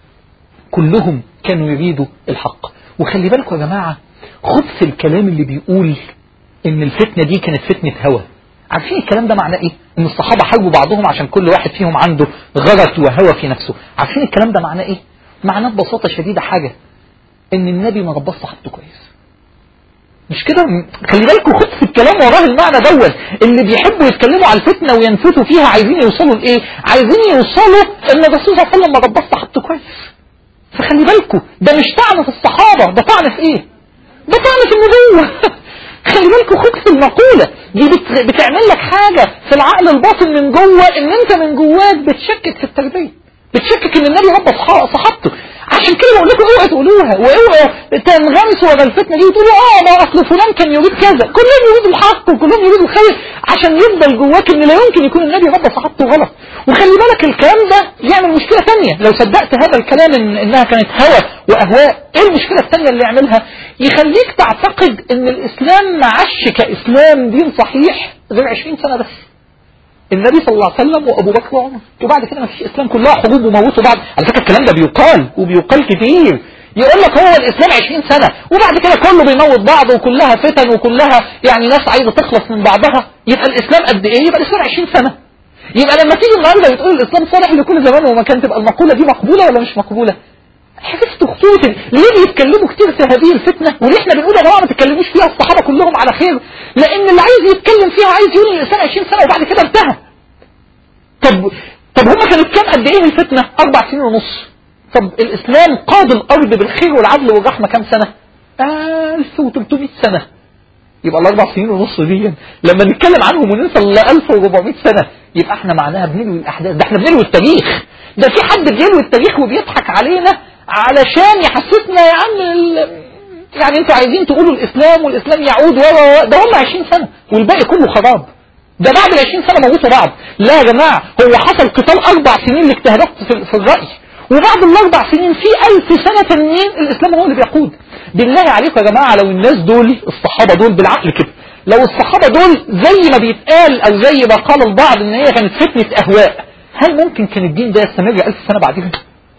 كلهم كانوا يريدوا الحق وخلي بالكم يا جماعه خبث الكلام اللي بيقول ان الفتنه دي كانت فتنه هوى عارفين الكلام ده معناه ايه؟ ان الصحابه حاربوا بعضهم عشان كل واحد فيهم عنده غرض وهوى في نفسه، عارفين الكلام ده معناه ايه؟ معناه ببساطه شديده حاجه ان النبي ما رباش صحابته كويس. مش كده خلي بالكم خد في الكلام وراه المعنى دوت اللي بيحبوا يتكلموا على الفتنه وينفتوا فيها عايزين يوصلوا لايه؟ عايزين يوصلوا ان الرسول صلى الله عليه وسلم ما ربطش حط كويس فخلي بالكم ده مش طعن في الصحابه ده طعن في ايه؟ ده طعن في النبوه خلي بالكم خد في المقوله دي بت- بتعمل لك حاجه في العقل الباطن من جوه ان انت من جواك بتشكك في التربيه بتشكك ان النبي ربى صح- صحابته عشان كده بقول لكم اوعوا تقولوها واوعوا تنغمسوا ورا الفتنه دي وتقولوا اه ما اصل فلان كان يريد كذا كلهم يريدوا الحق وكلهم يريدوا الخير عشان يفضل جواك ان لا يمكن يكون النبي ربى صحابته غلط وخلي بالك الكلام ده يعمل مشكله ثانيه لو صدقت هذا الكلام إن انها كانت هوى واهواء ايه المشكله الثانيه اللي يعملها يخليك تعتقد ان الاسلام ما عادش كاسلام دين صحيح غير 20 سنه بس النبي صلى الله عليه وسلم وابو بكر وعمر وبعد كده ما فيش اسلام كلها حروب وموتوا بعض على فكره الكلام ده بيقال وبيقال كتير يقول لك هو الاسلام 20 سنه وبعد كده كله بيموت بعض وكلها فتن وكلها يعني ناس عايزه تخلص من بعضها يبقى الاسلام قد ايه؟ يبقى الاسلام 20 سنه يبقى لما تيجي النهارده وتقول الاسلام صالح لكل زمان ومكان تبقى المقوله دي مقبوله ولا مش مقبوله؟ حفظت خطوط ليه بيتكلموا كتير في هذه الفتنة وليه احنا بنقول يا جماعة ما تتكلموش فيها الصحابة كلهم على خير لان اللي عايز يتكلم فيها عايز يقول الانسان 20 سنة وبعد كده انتهى طب طب هما كانوا كام قد ايه الفتنة اربع سنين ونص طب الاسلام قاد الارض بالخير والعدل والرحمة كام سنة 1300 سنة يبقى الاربع سنين ونص دي لما نتكلم عنهم وننسى ال 1400 سنة يبقى احنا معناها بنلوي الاحداث ده احنا بنلوي التاريخ ده في حد بيلوي التاريخ وبيضحك علينا علشان يحسسنا يا عم ال- يعني انتوا عايزين تقولوا الاسلام والاسلام يعود و و- و- ده هم 20 سنة والباقي كله خراب ده بعد ال 20 سنة موتوا بعض لا يا جماعة هو حصل قتال اربع سنين لاجتهادات في, في الرأي وبعد الاربع سنين في ألف سنة تانيين الاسلام هو اللي بيقود بالله عليكم يا جماعة لو الناس دول الصحابة دول بالعقل كده لو الصحابة دول زي ما بيتقال او زي ما قال البعض ان هي كانت فتنة اهواء هل ممكن كان الدين ده يستمر ألف سنة بعدهم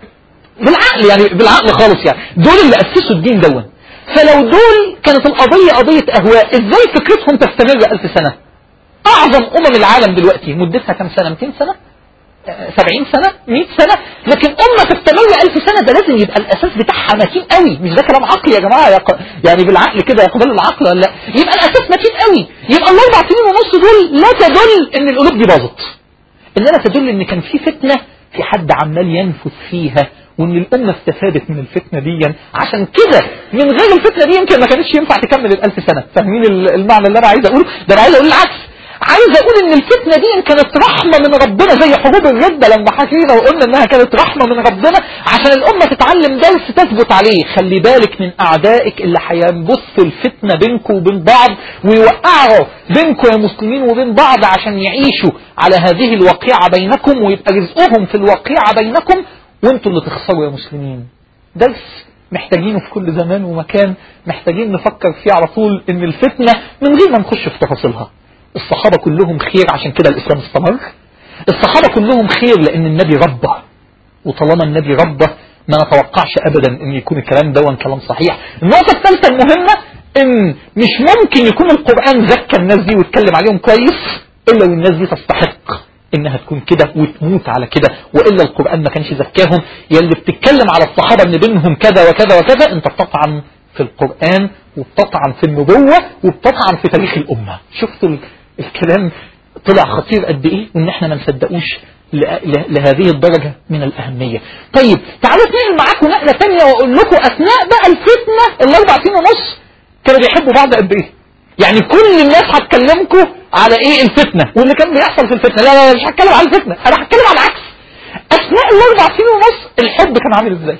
بالعقل يعني بالعقل خالص يعني دول اللي أسسوا الدين دون فلو دول كانت القضية قضية أهواء إزاي فكرتهم تستمر ألف سنة أعظم أمم العالم دلوقتي مدتها كم سنة 200 سنة آه، 70 سنة 100 سنة لكن أمة تستمر ألف سنة ده لازم يبقى الأساس بتاعها متين قوي مش ده كلام عقلي يا جماعة يق... يعني بالعقل كده يقبل العقل ولا لا يبقى الأساس متين قوي يبقى الأربع سنين ونص دول لا تدل إن القلوب دي باظت إنما تدل إن كان في فتنة في حد عمال ينفث فيها وإن الأمة استفادت من الفتنة دي عشان كده من غير الفتنة دي يمكن ما كانتش ينفع تكمل الألف سنة فاهمين ال- المعنى اللي أنا عايز أقوله ده أنا عايز أقول العكس عايز أقول إن الفتنة دي كانت رحمة من ربنا زي حروب الردة لما حكينا وقلنا إنها كانت رحمة من ربنا عشان الأمة تتعلم درس تثبت عليه خلي بالك من أعدائك اللي هينبثوا الفتنة بينكم وبين بعض ويوقعوا بينكم يا مسلمين وبين بعض عشان يعيشوا على هذه الوقيعة بينكم ويبقى رزقهم في الوقيعة بينكم وانتوا اللي تخسروا يا مسلمين درس محتاجينه في كل زمان ومكان محتاجين نفكر فيه على طول ان الفتنة من غير ما نخش في تفاصيلها الصحابة كلهم خير عشان كده الاسلام استمر الصحابة كلهم خير لان النبي ربى وطالما النبي ربى ما نتوقعش ابدا ان يكون الكلام ده كلام صحيح النقطة الثالثة المهمة ان مش ممكن يكون القرآن زكى الناس دي ويتكلم عليهم كويس الا والناس دي تستحق انها تكون كده وتموت على كده والا القرآن ما كانش زكاهم يلي بتتكلم على الصحابة ان بينهم كذا وكذا وكذا انت بتطعن في القرآن وبتطعن في النبوة وبتطعن في تاريخ الأمة شفتوا ال- الكلام طلع خطير قد ايه وان احنا ما نصدقوش ل- ل- لهذه الدرجة من الأهمية طيب تعالوا اتنقل معاكم نقلة تانية واقول لكم اثناء بقى الفتنة الاربع سنين ونص كانوا بيحبوا بعض قد ايه يعني كل الناس هتكلمكم على ايه الفتنة واللي كان بيحصل في الفتنة لا لا لا، مش هتكلم على الفتنة انا هتكلم على العكس اثناء الاربع سنين ونص الحب كان عامل ازاي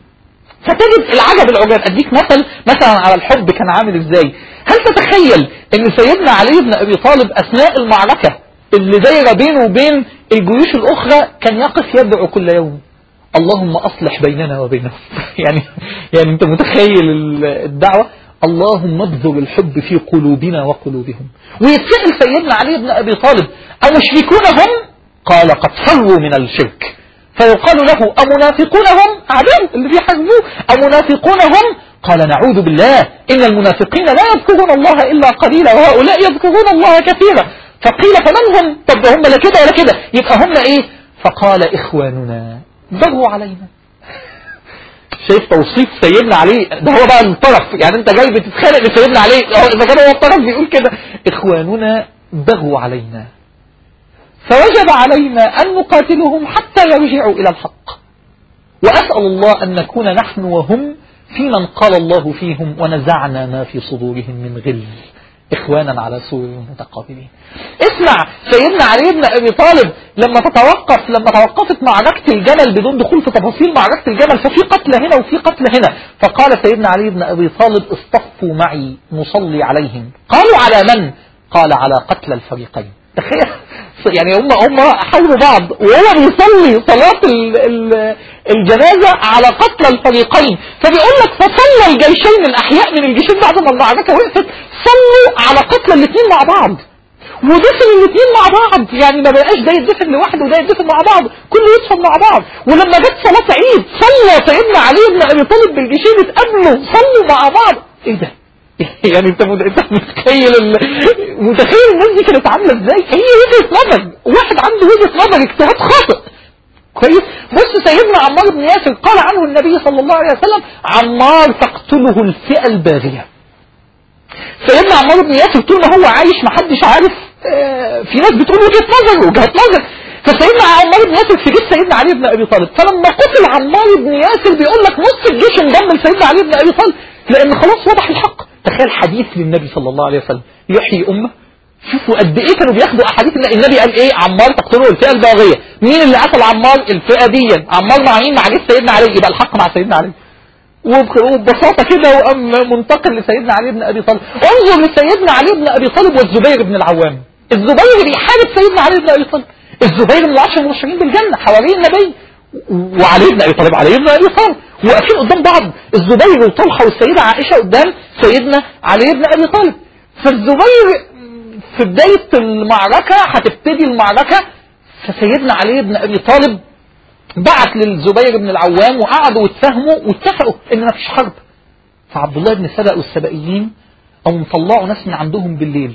فتجد العجب العجاب اديك مثل مثلا على الحب كان عامل ازاي هل تتخيل ان سيدنا علي بن ابي طالب اثناء المعركة اللي دايره بينه وبين الجيوش الاخرى كان يقف يدعو كل يوم اللهم اصلح بيننا وبينهم يعني يعني انت متخيل ال- الدعوة اللهم ابذر الحب في قلوبنا وقلوبهم ويتسأل سيدنا علي بن ابي طالب امشركون هم قال قد فروا من الشرك فيقال له أمنافقون هم أعدام اللي بيحاربوه أمنافقون هم قال نعوذ بالله إن المنافقين لا يذكرون الله إلا قليلا وهؤلاء يذكرون الله كثيرا فقيل فمن هم طب ده هم لا كده ولا كده يبقى هم إيه فقال إخواننا بغوا علينا شايف توصيف سيدنا علي ده هو بقى الطرف يعني انت جاي بتتخانق لسيدنا علي هو اذا كان هو الطرف بيقول كده اخواننا بغوا علينا فوجب علينا ان نقاتلهم حتى يرجعوا الى الحق واسال الله ان نكون نحن وهم في من قال الله فيهم ونزعنا ما في صدورهم من غل إخوانا على سور متقابلين اسمع سيدنا علي بن أبي طالب لما تتوقف لما توقفت معركة الجمل بدون دخول في تفاصيل معركة الجمل ففي قتل هنا وفي قتل هنا فقال سيدنا علي بن أبي طالب اصطفوا معي نصلي عليهم قالوا على من قال على قتل الفريقين تخيل يعني هم هم حولوا بعض وهو بيصلي صلاة ال ال الجنازة على قتل الفريقين فبيقول لك فصلى الجيشين الأحياء من الجيشين بعد ما المعركة وقفت صلوا على قتل الاثنين مع بعض ودفن الاثنين مع بعض يعني ما بقاش ده يدفن لوحده وده يدفن مع بعض كله يدفن مع بعض ولما جت صلاة عيد صلى سيدنا علي بن أبي طالب بالجيشين اتقابلوا صلوا مع بعض ايه ده يعني انت انت متخيل ال... متخيل الناس دي كانت عامله ازاي هي وجهه نظر واحد عنده وجهه نظر اجتهاد خاطئ كويس بص سيدنا عمار بن ياسر قال عنه النبي صلى الله عليه وسلم عمار تقتله الفئه الباغيه سيدنا عمار بن ياسر طول ما هو عايش ما حدش عارف اه في ناس بتقول وجهه نظر وجهه نظر فسيدنا عمار بن ياسر في جيش سيدنا علي بن ابي طالب فلما قتل عمار بن ياسر بيقول لك نص الجيش انضم لسيدنا علي بن ابي طالب لان خلاص وضح الحق تخيل حديث للنبي صلى الله عليه وسلم يحيي أمة شوفوا قد ايه كانوا بياخدوا احاديث النبي قال ايه عمار تقتله الفئه الباغيه مين اللي قتل عمار الفئه دي عمار مع مين مع جيش سيدنا علي يبقى الحق مع سيدنا علي وببساطه كده وقام منتقل لسيدنا علي بن ابي طالب انظر لسيدنا علي بن ابي طالب والزبير بن العوام الزبير بيحارب سيدنا علي بن ابي طالب الزبير من العشر المبشرين بالجنه حوالي النبي وعلي بن ابي طالب علي بن ابي طالب واقفين قدام بعض الزبير وطلحه والسيده عائشه قدام سيدنا علي بن ابي طالب فالزبير في بدايه المعركه هتبتدي المعركه فسيدنا علي بن ابي طالب بعت للزبير بن العوام وقعدوا واتفاهموا واتفقوا ان ما فيش حرب فعبد الله بن سبأ والسبائيين او طلعوا ناس من عندهم بالليل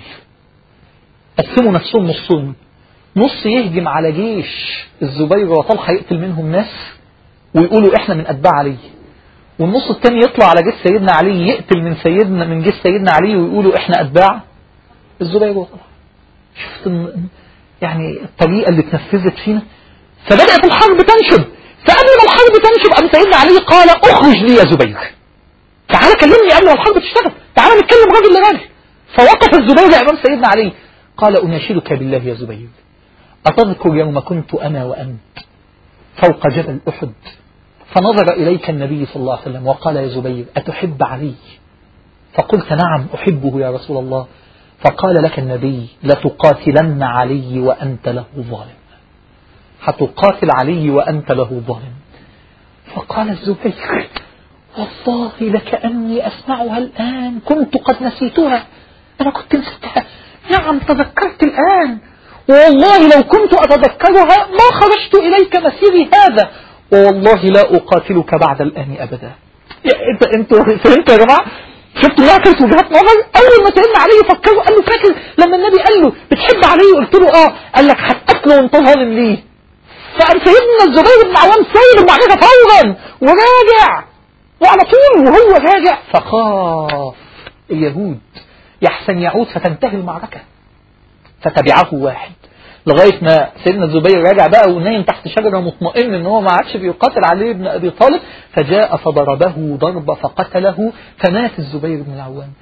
قسموا نفسهم نصين نص يهجم على جيش الزبير وطلحه يقتل منهم ناس ويقولوا احنا من اتباع علي والنص الثاني يطلع على جيش سيدنا علي يقتل من سيدنا من جيش سيدنا علي ويقولوا احنا اتباع الزبير وطلحه شفت يعني الطريقه اللي اتنفذت فينا فبدات الحرب تنشب فقبل ما الحرب تنشب قام سيدنا علي قال اخرج لي يا زبير تعالى كلمني قبل ما الحرب تشتغل تعالى نتكلم راجل لراجل فوقف الزبير امام سيدنا علي قال اناشدك بالله يا زبير أتذكر يوم كنت أنا وأنت فوق جبل أحد فنظر إليك النبي صلى الله عليه وسلم وقال يا زبير أتحب علي فقلت نعم أحبه يا رسول الله فقال لك النبي لتقاتلن علي وأنت له ظالم هتقاتل علي وأنت له ظالم فقال الزبير والله لكأني أسمعها الآن كنت قد نسيتها أنا كنت نسيتها نعم تذكرت الآن والله لو كنت أتذكرها ما خرجت إليك مسيري هذا والله لا أقاتلك بعد الآن أبدا انت انتوا فهمتوا يا جماعة شفتوا الله كانت وجهات نظر اول ما سيدنا علي فكروا قال له فاكر لما النبي قال له بتحب علي قلت له اه قال لك هتقتله وانت ظالم ليه فقام سيدنا الزبير بن عوام سايب المعركه فورا وراجع وعلى طول وهو راجع فخاف اليهود يحسن يعود فتنتهي المعركه فتبعه واحد لغاية ما سيدنا الزبير راجع بقى ونايم تحت شجرة مطمئن ان هو ما عادش بيقاتل علي بن ابي طالب فجاء فضربه ضربة فقتله فمات الزبير بن العوام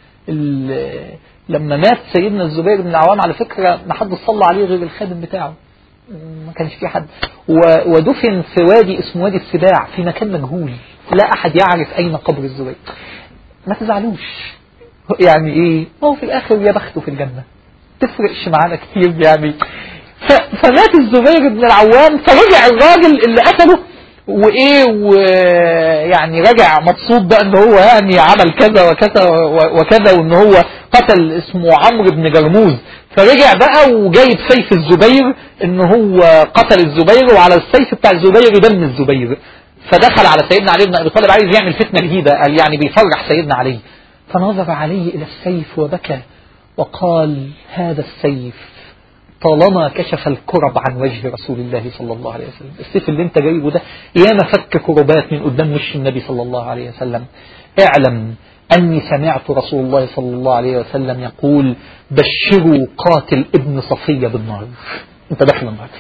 لما مات سيدنا الزبير بن العوام على فكرة ما حد صلى عليه غير الخادم بتاعه ما كانش في حد ودفن في وادي اسمه وادي السباع في مكان مجهول لا احد يعرف اين قبر الزبير ما تزعلوش يعني ايه هو في الاخر يا بخته في الجنه تفرقش معانا كتير يعني فمات الزبير بن العوام فرجع الراجل اللي قتله وايه ويعني رجع مبسوط بقى ان هو يعني عمل كذا وكذا وكذا وان هو قتل اسمه عمرو بن جرموز فرجع بقى وجايب سيف الزبير ان هو قتل الزبير وعلى السيف بتاع الزبير دم الزبير فدخل على سيدنا علي بن ابي طالب عايز يعمل فتنه جديده قال يعني بيفرح سيدنا علي فنظر علي الى السيف وبكى وقال هذا السيف طالما كشف الكرب عن وجه رسول الله صلى الله عليه وسلم السيف اللي انت جايبه ده ياما فك كربات من قدام وش النبي صلى الله عليه وسلم اعلم أني سمعت رسول الله صلى الله عليه وسلم يقول بشروا قاتل ابن صفية بالنار انت داخل النار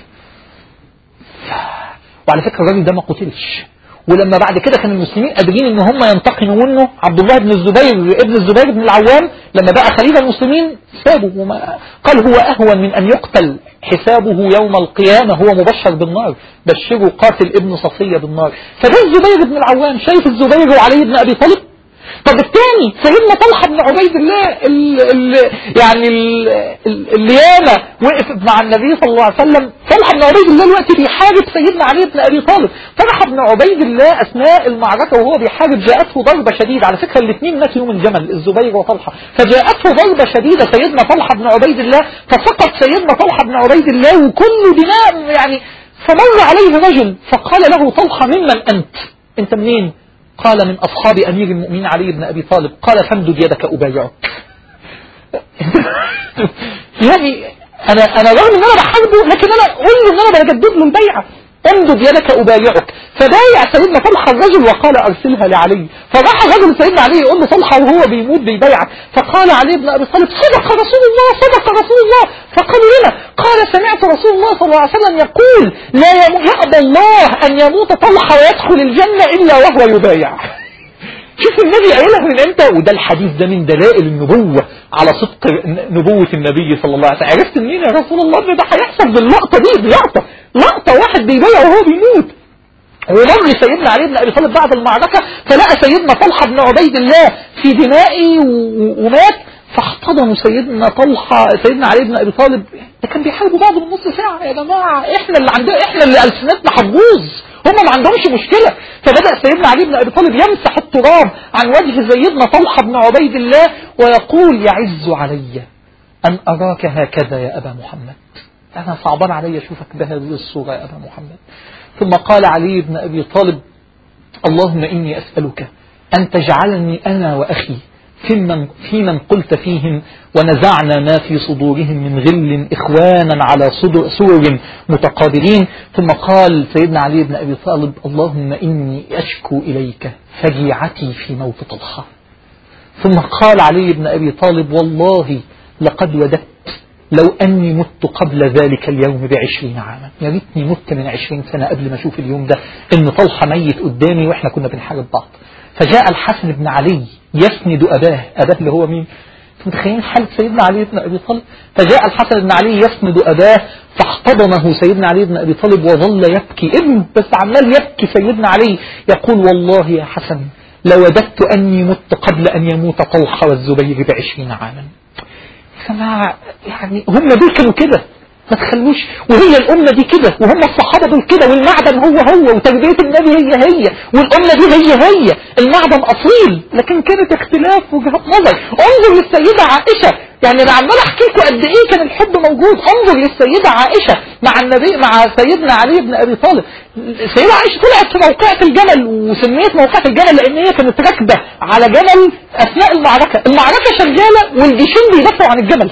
وعلى فكرة الراجل ده ما قتلش ولما بعد كده كان المسلمين قادرين ان هم ينتقموا منه عبد الله بن الزبير ابن الزبير بن العوام لما بقى خليفه المسلمين سابه وما قال هو اهون من ان يقتل حسابه يوم القيامه هو مبشر بالنار بشروا قاتل ابن صفيه بالنار فده الزبير بن العوام شايف الزبير وعلي بن ابي طالب طب الثاني سيدنا طلحه بن عبيد الله ال ال يعني ال ال اللي ياما وقف مع النبي صلى الله عليه وسلم طلحه بن عبيد الله دلوقتي بيحارب سيدنا علي بن ابي طالب طلحه بن عبيد الله اثناء المعركه وهو بيحارب جاءته ضربه شديده على فكره الاثنين ماتوا يوم الجمل الزبير وطلحه فجاءته ضربه شديده سيدنا طلحه بن عبيد الله فسقط سيدنا طلحه بن عبيد الله وكل دماء يعني فمر عليه رجل فقال له طلحه ممن انت انت منين قال من أصحاب أمير المؤمنين علي بن أبي طالب قال فامدد يدك أبايعك يعني أنا أنا رغم إن أنا بحاربه لكن أنا أقول له إن أنا بجدد له البيعة امدد يدك أبايعك فبايع سيدنا طلحة الرجل وقال أرسلها لعلي فراح الرجل سيدنا علي يقول له طلحة وهو بيموت بيبايعك فقال علي بن أبي طالب صدق رسول الله صدق رسول الله فقالوا لنا قال سمعت رسول الله صلى الله عليه وسلم يقول لا يأبى الله أن يموت طلحة ويدخل الجنة إلا وهو يبايع شوف النبي قايلها من امتى وده الحديث ده من دلائل النبوة على صدق نبوة النبي صلى الله عليه وسلم عرفت منين يا رسول الله ان ده هيحصل باللقطة دي بلقطة لقطة واحد بيبايع وهو بيموت ومر سيدنا علي بن ابي طالب بعد المعركة فلقى سيدنا طلحة بن عبيد الله في دمائي ومات فاحتضنوا سيدنا طلحة سيدنا علي بن ابي طالب ده كان بيحاربوا بعض من نص ساعة يا جماعة احنا اللي عندنا احنا اللي السنتنا هتبوظ هم ما عندهمش مشكلة فبدأ سيدنا علي بن ابي طالب يمسح التراب عن وجه سيدنا طلحة بن عبيد الله ويقول يعز علي ان اراك هكذا يا ابا محمد أنا صعبان علي أشوفك بهذه الصورة يا أبا محمد ثم قال علي بن أبي طالب اللهم إني أسألك أن تجعلني أنا وأخي في من, في من قلت فيهم ونزعنا ما في صدورهم من غل إخوانا على صدر سور متقابلين ثم قال سيدنا علي بن أبي طالب اللهم إني أشكو إليك فجيعتي في موت طلحة ثم قال علي بن أبي طالب والله لقد وددت لو أني مت قبل ذلك اليوم بعشرين عاما يا ريتني مت من عشرين سنة قبل ما أشوف اليوم ده إن طلحة ميت قدامي وإحنا كنا بنحارب بعض فجاء الحسن بن علي يسند أباه أباه اللي هو مين متخيلين حالة سيدنا علي بن أبي طالب فجاء الحسن بن علي يسند أباه فاحتضنه سيدنا علي بن أبي طالب وظل يبكي ابن بس عمال يبكي سيدنا علي يقول والله يا حسن لوددت أني مت قبل أن يموت طلحة والزبير بعشرين عاما جماعة يعني هم دول كانوا كده ما تخلوش وهي الأمة دي كده وهم الصحابة دول كده والمعدن هو هو وتربية النبي هي هي والأمة دي هي هي المعدن أصيل لكن كانت اختلاف وجهات نظر انظر للسيدة عائشة يعني انا عمال احكي لكم قد ايه كان الحب موجود انظر للسيدة عائشة مع النبي مع سيدنا علي بن ابي طالب السيدة عائشة طلعت في موقعة الجمل وسميت موقعة الجمل لان هي كانت راكبة على جمل اثناء المعركة المعركة شغالة والجيشين بيدافعوا عن الجمل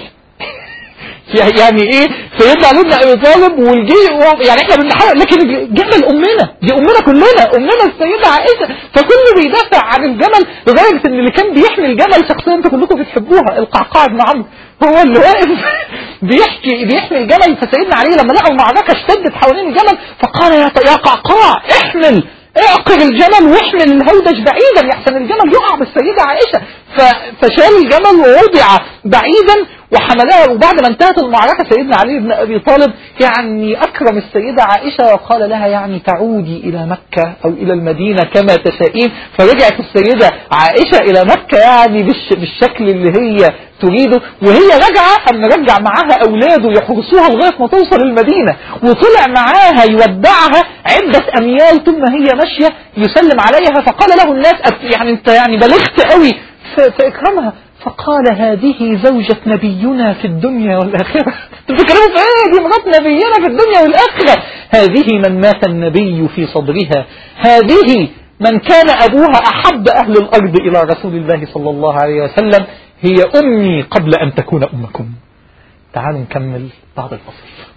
يعني ايه سيدنا علي بن ابي طالب والجيش يعني احنا بنحاول لكن جمل امنا دي امنا كلنا امنا السيده عائشه فكله بيدافع عن الجمل لدرجه ان اللي كان بيحمي الجمل شخصيه انتوا كلكم بتحبوها القعقاع بن عمرو هو اللي واقف بيحكي بيحمي الجمل فسيدنا علي لما لقى المعركه اشتدت حوالين الجمل فقال يا يا قعقاع احمل اعقر الجمل واحمل الهودج بعيدا يحسن الجمل يقع بالسيدة عائشة فشال الجمل ووضع بعيدا وحملها وبعد ما انتهت المعركة سيدنا علي بن أبي طالب يعني أكرم السيدة عائشة وقال لها يعني تعودي إلى مكة أو إلى المدينة كما تشائين فرجعت السيدة عائشة إلى مكة يعني بالشكل اللي هي تريده وهي راجعة أن رجع معاها أولاده يحرسوها لغاية ما توصل المدينة وطلع معاها يودعها عدة أميال ثم هي ماشية يسلم عليها فقال له الناس يعني أنت يعني بلغت قوي في إكرامها فقال هذه زوجة نبينا في الدنيا والآخرة تفكروا في ايه دي مرات نبينا في الدنيا والآخرة هذه من مات النبي في صدرها هذه من كان أبوها أحب أهل الأرض إلى رسول الله صلى الله عليه وسلم هي أمي قبل أن تكون أمكم تعالوا نكمل بعد الفصل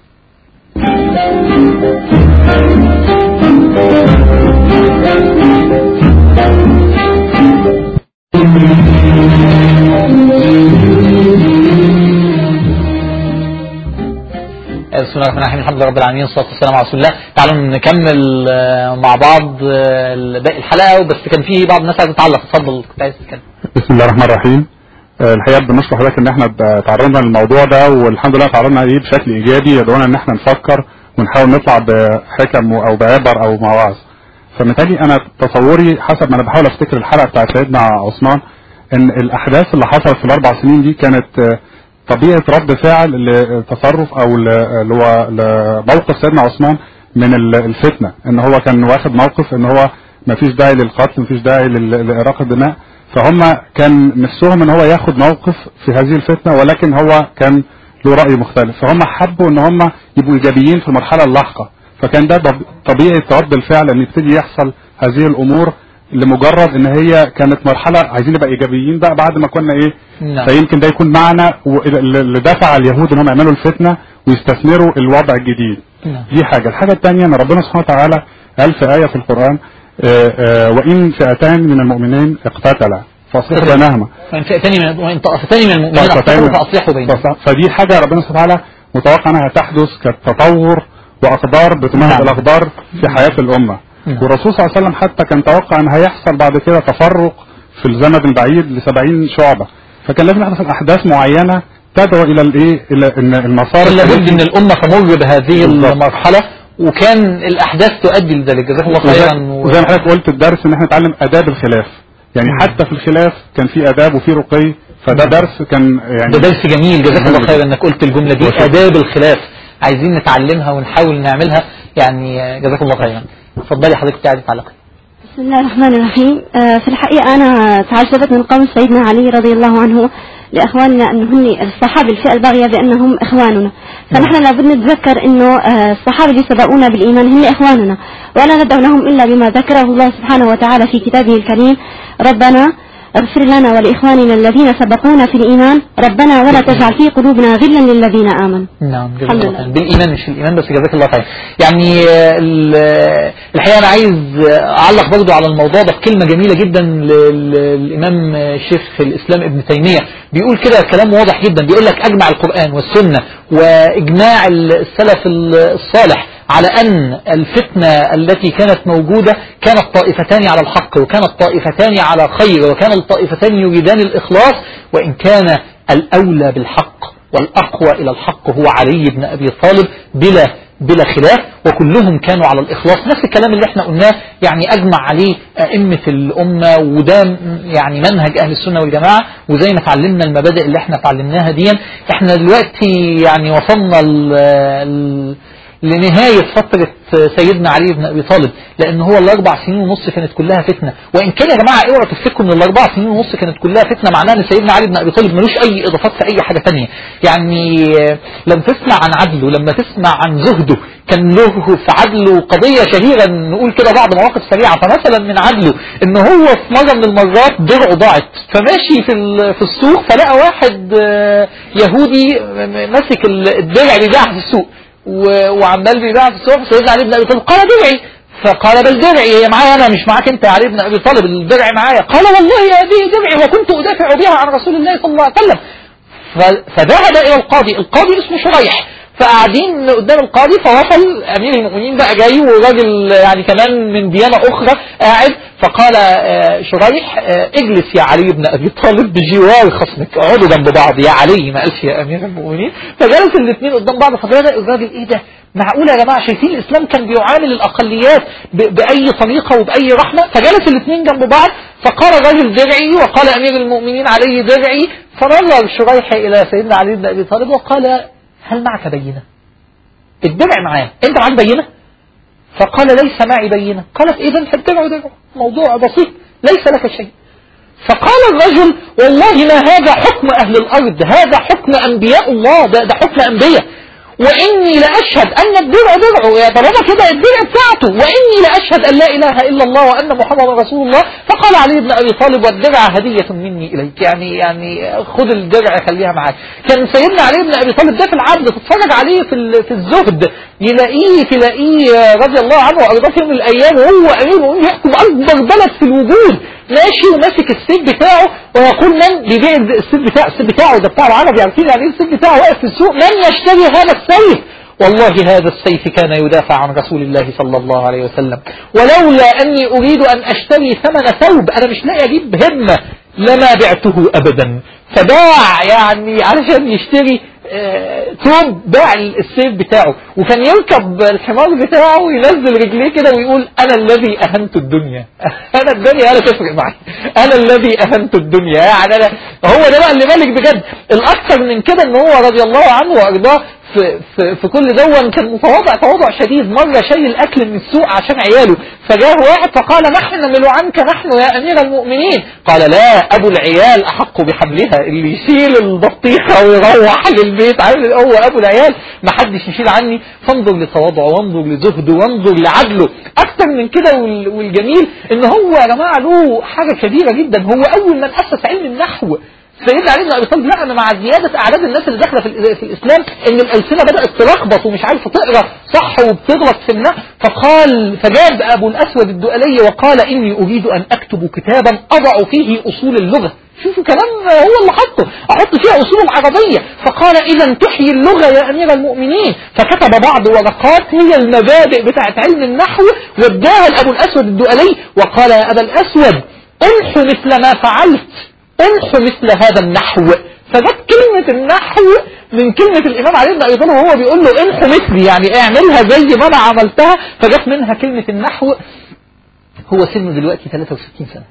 بسم الله الرحمن الرحيم الحمد لله رب العالمين والصلاه والسلام على رسول الله تعالوا نكمل آه، مع بعض آه، باقي الحلقه بس كان في بعض الناس عايزه تعلق اتفضل كنت عايز تتكلم بسم الله الرحمن الرحيم آه، الحقيقه بنشكر حضرتك ان احنا تعرضنا للموضوع ده والحمد لله تعرضنا عليه بشكل ايجابي يدعونا ان احنا نفكر ونحاول نطلع بحكم او بعبر او مواعظ فبالتالي انا تصوري حسب ما انا بحاول افتكر الحلقه بتاعت سيدنا عثمان ان الاحداث اللي حصلت في الاربع سنين دي كانت آه، طبيعه رد فعل لتصرف او ل- اللي هو لموقف سيدنا عثمان من ال- الفتنه ان هو كان واخد موقف ان هو ما فيش داعي للقتل ما فيش داعي لل- لاراقه الدماء فهم كان نفسهم ان هو ياخد موقف في هذه الفتنه ولكن هو كان له راي مختلف فهم حبوا ان هم يبقوا ايجابيين في المرحله اللاحقه فكان ده طب- طبيعه رد الفعل ان يبتدي يحصل هذه الامور لمجرد ان هي كانت مرحله عايزين نبقى ايجابيين بقى بعد ما كنا ايه نعم. فيمكن ده يكون معنى و- اللي دفع اليهود ان هم يعملوا الفتنه ويستثمروا الوضع الجديد نعم. دي حاجه الحاجه الثانيه ان ربنا سبحانه وتعالى قال في ايه في القران آه، آه، وان فئتان من المؤمنين اقتتلا فاصلحوا بينهما وان فئتان من وان طائفتان من المؤمنين طائفتين اقتتلوا فاصلحوا بينهم فص- فدي حاجه ربنا سبحانه وتعالى متوقع انها تحدث كتطور واقدار بتمهد نعم. الاقدار في حياه الامه نعم. والرسول صلى الله عليه وسلم حتى كان توقع ان هيحصل بعد كده تفرق في الزمن البعيد ل 70 شعبه فكان لازم يحدث احداث معينه تدعو الى الايه الى ان المسار كان لابد التاريخي- ان الامه تمر بهذه بالضبط. المرحله وكان الاحداث تؤدي لذلك جزاك الله خيرا وزي, و- وزي ما حضرتك قلت الدرس ان احنا نتعلم اداب الخلاف يعني مم. حتى في الخلاف كان في اداب وفي رقي فده درس كان يعني ده درس جميل جزاك الله جميل. خير انك قلت الجمله دي وشكرا. اداب الخلاف عايزين نتعلمها ونحاول نعملها يعني آه، جزاك الله خيرا اتفضلي حضرتك عايزه تعلقي بسم الله الرحمن الرحيم آه، في الحقيقة أنا تعجبت من قول سيدنا علي رضي الله عنه لإخواننا أن هن الصحابة الفئة الباغية بأنهم إخواننا فنحن لابد نتذكر أنه آه، الصحابة اللي سبقونا بالإيمان هم إخواننا ولا ندعو لهم إلا بما ذكره الله سبحانه وتعالى في كتابه الكريم ربنا اغفر لنا ولإخواننا الذين سبقونا في الإيمان ربنا ولا تجعل في قلوبنا غلا للذين آمنوا نعم جزاك الحمد الله لله. خير بالإيمان مش في الإيمان بس جزاك الله خير يعني آه، ال- آه، الحقيقة أنا عايز آه، أعلق برضو على الموضوع ده بكلمة جميلة جدا ل- للإمام آه، شيخ الإسلام ابن تيمية بيقول كده كلام واضح جدا بيقول لك أجمع القرآن والسنة وإجماع السلف الصالح على أن الفتنة التي كانت موجودة كانت طائفتان على الحق وكانت طائفتان على خير وكان الطائفتان يريدان الإخلاص وإن كان الأولى بالحق والأقوى إلى الحق هو علي بن أبي طالب بلا بلا خلاف وكلهم كانوا على الإخلاص نفس الكلام اللي احنا قلناه يعني أجمع عليه أئمة الأمة وده م- يعني منهج أهل السنة والجماعة وزي ما اتعلمنا المبادئ اللي احنا اتعلمناها دي احنا دلوقتي يعني وصلنا ل- ل- لنهاية فترة سيدنا علي بن أبي طالب لأن هو الأربع سنين ونص كانت كلها فتنة وإن كان يا جماعة اوعوا تفتكروا إن الأربع سنين ونص كانت كلها فتنة معناها إن سيدنا علي بن أبي طالب ملوش أي إضافات في أي حاجة تانية يعني آه، لما تسمع عن عدله لما تسمع عن زهده كان له في عدله قضية شهيرة نقول كده بعض مواقف سريعة فمثلا من عدله إن هو في مرة من المرات درعه ضاعت فماشي في ال- في السوق فلقى واحد آه، يهودي م- ماسك ال- الدرع بيبيعها في السوق و- وعمال بيبيعها في السوق سيدنا علي بن ابي طالب قال درعي فقال بل درعي هي معايا انا مش معاك انت يا علي بن ابي طالب الدرع معايا قال والله هذه درعي وكنت ادافع بها عن رسول الله صلى الله عليه وسلم ف- فذهب الى القاضي القاضي اسمه شريح فقاعدين قدام القاضي فوصل امير المؤمنين بقى جاي وراجل يعني كمان من ديانه اخرى قاعد فقال آه، شريح آه، اجلس يا علي بن ابي طالب بجوار خصمك اقعدوا جنب بعض يا علي ما قالش يا امير المؤمنين فجلس الاثنين قدام بعض فبدا الراجل ايه ده معقول يا جماعه شايفين الاسلام كان بيعامل الاقليات ب- باي طريقه وباي رحمه فجلس الاثنين جنب بعض فقال الرجل درعي وقال امير المؤمنين علي درعي فنظر شريح الى سيدنا علي بن ابي طالب وقال هل معك بينه؟ الدرع معاه انت معاك بينه؟ فقال ليس معي بينه قالت اذا فالدرع درع موضوع بسيط ليس لك شيء فقال الرجل والله ما هذا حكم أهل الأرض هذا حكم أنبياء الله ده, ده حكم أنبياء وإني لأشهد أن الدرع درعه يا طالما كده الدرع بتاعته وإني لأشهد أن لا إله إلا الله وأن محمد رسول الله فقال علي بن أبي طالب والدرع هدية مني إليك يعني يعني خد الدرع خليها معاك كان سيدنا علي بن أبي طالب ده في العبد تتفرج عليه في ال- في الزهد يلاقيه تلاقيه رضي الله عنه وأرضاه في يوم من الأيام وهو أمير وهو يحكم أكبر بلد في الوجود ماشي وماسك السيف بتاعه ويقول من بيبيع السيف بتاعه السيف بتاعه ده بتاع العرب عارفين يعني ايه السيف بتاعه واقف في السوق من يشتري هذا السيف والله هذا السيف كان يدافع عن رسول الله صلى الله عليه وسلم ولولا أني أريد أن أشتري ثمن ثوب أنا مش لاقي أجيب همة لما بعته أبدا فباع يعني علشان يشتري آه، ثوب باع السيف بتاعه وكان يركب الحمار بتاعه وينزل رجليه كده ويقول أنا الذي أهنت الدنيا أنا الدنيا أنا تفرق معي أنا الذي أهنت الدنيا يعني أنا هو ده بقى اللي مالك بجد الأكثر من كده إن هو رضي الله عنه وأرضاه في, في, في كل دون كان متواضع تواضع شديد مرة شايل أكل من السوق عشان عياله فجاه واحد فقال نحمل عنك نحن يا أمير المؤمنين قال لا أبو العيال أحق بحملها اللي يشيل البطيخة ويروح للبيت عامل هو أبو العيال ما حدش يشيل عني فانظر لتواضعه وانظر لزهده وانظر لعدله أكتر من كده وال- والجميل إن هو يا جماعة له حاجة كبيرة جدا هو أول من أسس علم النحو سيدنا علي بن ابي طالب لا انا مع زياده اعداد الناس اللي داخله في, ال- في الاسلام ان الالسنه بدات تلخبط ومش عارفه تقرا صح وبتغلط في النحو فقال فجاب ابو الاسود الدؤلي وقال اني اريد ان اكتب كتابا اضع فيه اصول اللغه شوفوا كلام هو اللي حطه احط فيها اصول العربيه فقال اذا تحيي اللغه يا امير المؤمنين فكتب بعض ورقات هي المبادئ بتاعت علم النحو واداها لابو الاسود الدؤلي وقال يا ابا الاسود امحو مثل ما فعلت امحو مثل هذا النحو فجت كلمة النحو من كلمة الإمام علي بن أبي طالب وهو بيقول له امحو مثلي يعني اعملها زي ما أنا عملتها فجت منها كلمة النحو هو سنه دلوقتي 63 سنة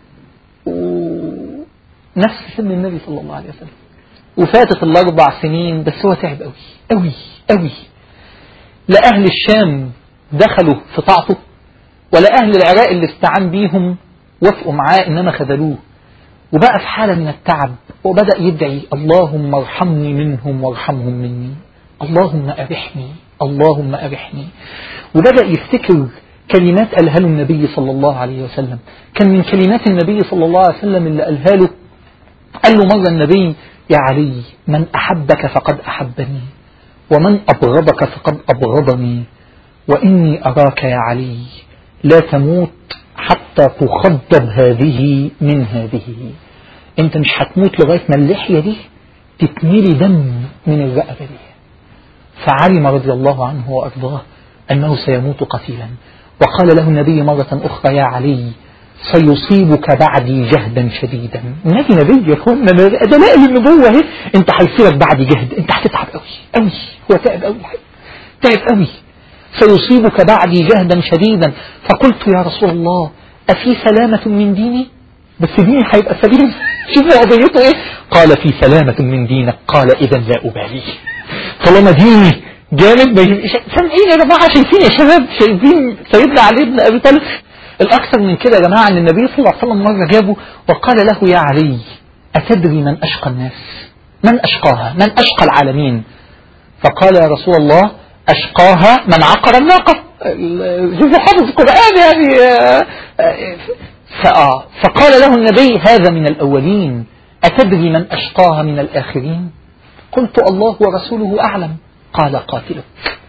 ونفس سن النبي صلى الله عليه وسلم وفاتت الأربع سنين بس هو تعب قوي قوي قوي لا أهل الشام دخلوا في طاعته ولا أهل العراق اللي استعان بيهم وافقوا معاه إنما خذلوه وبقى في حالة من التعب وبدأ يدعي اللهم ارحمني منهم وارحمهم مني اللهم أرحني اللهم أرحني وبدأ يفتكر كلمات قالها له النبي صلى الله عليه وسلم كان من كلمات النبي صلى الله عليه وسلم اللي قالها له قال له مرة النبي يا علي من أحبك فقد أحبني ومن أبغضك فقد أبغضني وإني أراك يا علي لا تموت حتى تخضب هذه من هذه انت مش هتموت لغاية ما اللحية دي تتملي دم من الرقبة دي فعلم رضي الله عنه وأرضاه أنه سيموت قتيلا وقال له النبي مرة أخرى يا علي سيصيبك بعدي جهدا شديدا النبي نبي يا اخوانا دلائل النبوة اهي انت هيصيبك بعدي جهد انت هتتعب قوي قوي هو تعب قوي تعب قوي سيصيبك بعدي جهدا شديدا فقلت يا رسول الله أفي سلامة من ديني بس ديني هيبقى سليم شوفوا قضيته ايه قال في سلامة من دينك قال إذا لا أبالي طالما ديني جامد ما يهمش سامعين يا جماعة شايفين يا شباب شايفين سيدنا علي بن أبي طالب الأكثر من كده يا جماعة أن النبي صلى الله عليه وسلم مرة جابه وقال له يا علي أتدري من أشقى الناس من أشقاها من أشقى العالمين فقال يا رسول الله أشقاها من عقر الناقة شوفوا حافظ القرآن يعني آه، آه، فآه فقال له النبي هذا من الأولين أتدري من أشقاها من الآخرين قلت الله ورسوله أعلم قال قاتلك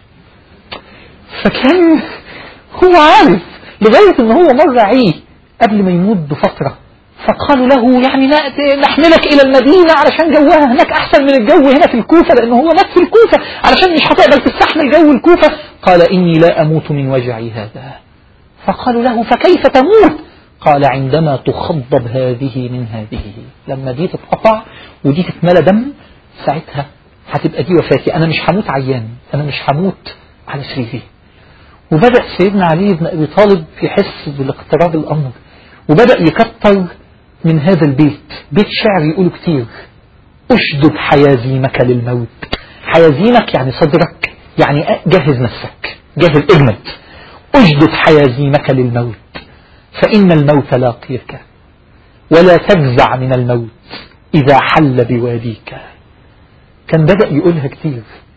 فكان هو عارف لغاية ان هو مر عليه قبل ما يموت بفترة فقالوا له يعني نأتي- نحملك إلى المدينة علشان جوها هناك أحسن من الجو هنا في الكوفة لأنه هو مات في الكوفة علشان مش هتقدر تستحمل جو الكوفة قال إني لا أموت من وجعي هذا فقالوا له فكيف تموت قال عندما تخضب هذه من هذه لما دي تتقطع ودي تتملى دم ساعتها هتبقى دي وفاتي أنا مش هموت عيان أنا مش هموت على سريري وبدأ سيدنا علي بن أبي طالب يحس بالاقتراب الأمر وبدأ يكتر من هذا البيت بيت شعر يقوله كتير اشدد حيازيمك للموت حيازيمك يعني صدرك يعني جهز نفسك جهز اجمد اشدد حيازيمك للموت فإن الموت لاقيك ولا تفزع من الموت إذا حل بواديك كان بدأ يقولها كتير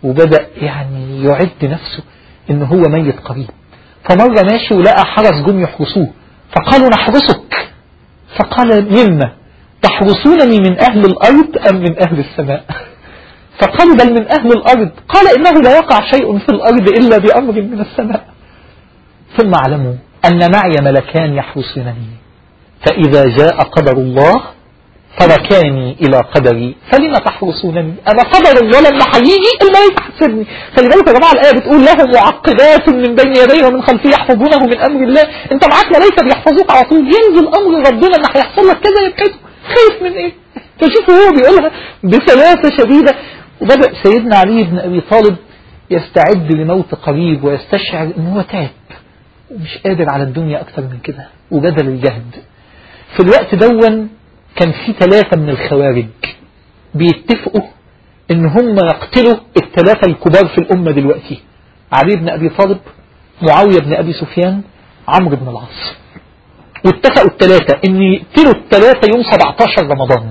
وبدأ يعني يعد نفسه إن هو ميت قريب فمرة ماشي ولقى حرس جم يحرسوه فقالوا نحرسك فقال مما تحرسونني من أهل الأرض أم من أهل السماء فقالوا بل من أهل الأرض قال إنه لا يقع شيء في الأرض إلا بأمر من السماء ثم اعلموا أن معي ملكان يحرسنني فإذا جاء قدر الله تركاني إلى قدري فلم تحرسونني أنا قدر الله لما هيجي الملك يحسبني خلي بالك يا جماعة الآية بتقول له معقبات من بين يديه ومن خلفه يحفظونه من أمر الله أنت معاك ملائكة بيحفظوك على طول ينزل أمر ربنا إن هيحصل لك كذا يبقى خايف من إيه فشوفوا هو بيقولها بسلاسة شديدة وبدأ سيدنا علي بن أبي طالب يستعد لموت قريب ويستشعر إن هو تعب ومش قادر على الدنيا أكتر من كده وبذل الجهد في الوقت دون كان في ثلاثة من الخوارج بيتفقوا ان هم يقتلوا الثلاثة الكبار في الأمة دلوقتي علي بن أبي طالب معاوية بن أبي سفيان عمرو بن العاص واتفقوا الثلاثة ان يقتلوا الثلاثة يوم 17 رمضان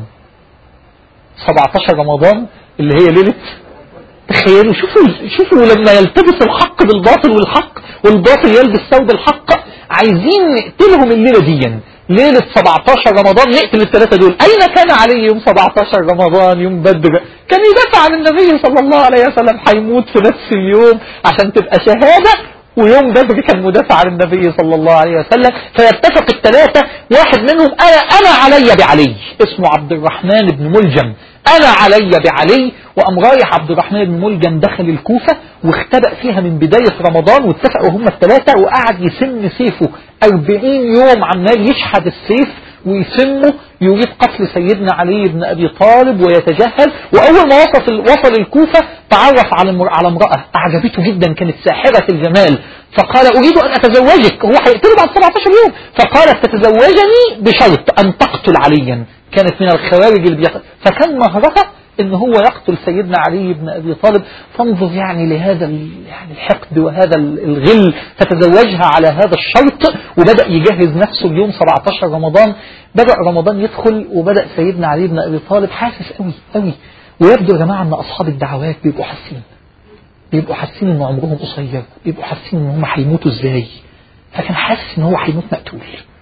17 رمضان اللي هي ليلة تخيلوا شوفوا شوفوا لما يلتبس الحق بالباطل والحق والباطل يلبس ثوب الحق عايزين نقتلهم الليلة دي ليلة 17 رمضان نقتل الثلاثة دول أين كان علي يوم 17 رمضان يوم بدر كان يدافع عن النبي صلى الله عليه وسلم هيموت في نفس اليوم عشان تبقى شهادة ويوم بدر كان مدافع عن النبي صلى الله عليه وسلم فيتفق الثلاثة واحد منهم أنا, أنا علي بعلي اسمه عبد الرحمن بن ملجم أنا علي بعلي وقام رايح عبد الرحمن بن ملجم دخل الكوفة واختبأ فيها من بداية رمضان واتفقوا هم الثلاثة وقعد يسن سيفه 40 يوم عمال يشحد السيف ويسمه يريد قتل سيدنا علي بن أبي طالب ويتجهز وأول ما وصل وصل الكوفة تعرف على على امرأة أعجبته جدا كانت ساحرة الجمال فقال أريد أن أتزوجك هو هيقتله بعد 17 يوم فقالت تتزوجني بشرط أن تقتل عليا كانت من الخوارج اللي بيقتل فكان مهرها ان هو يقتل سيدنا علي بن ابي طالب فانظر يعني لهذا يعني الحقد وهذا الغل فتزوجها على هذا الشرط وبدا يجهز نفسه اليوم 17 رمضان بدا رمضان يدخل وبدا سيدنا علي بن ابي طالب حاسس قوي قوي ويبدو يا جماعه ان اصحاب الدعوات بيبقوا حاسين بيبقوا حاسين ان عمرهم قصير بيبقوا حاسين ان هم هيموتوا ازاي فكان حاسس ان هو هيموت مقتول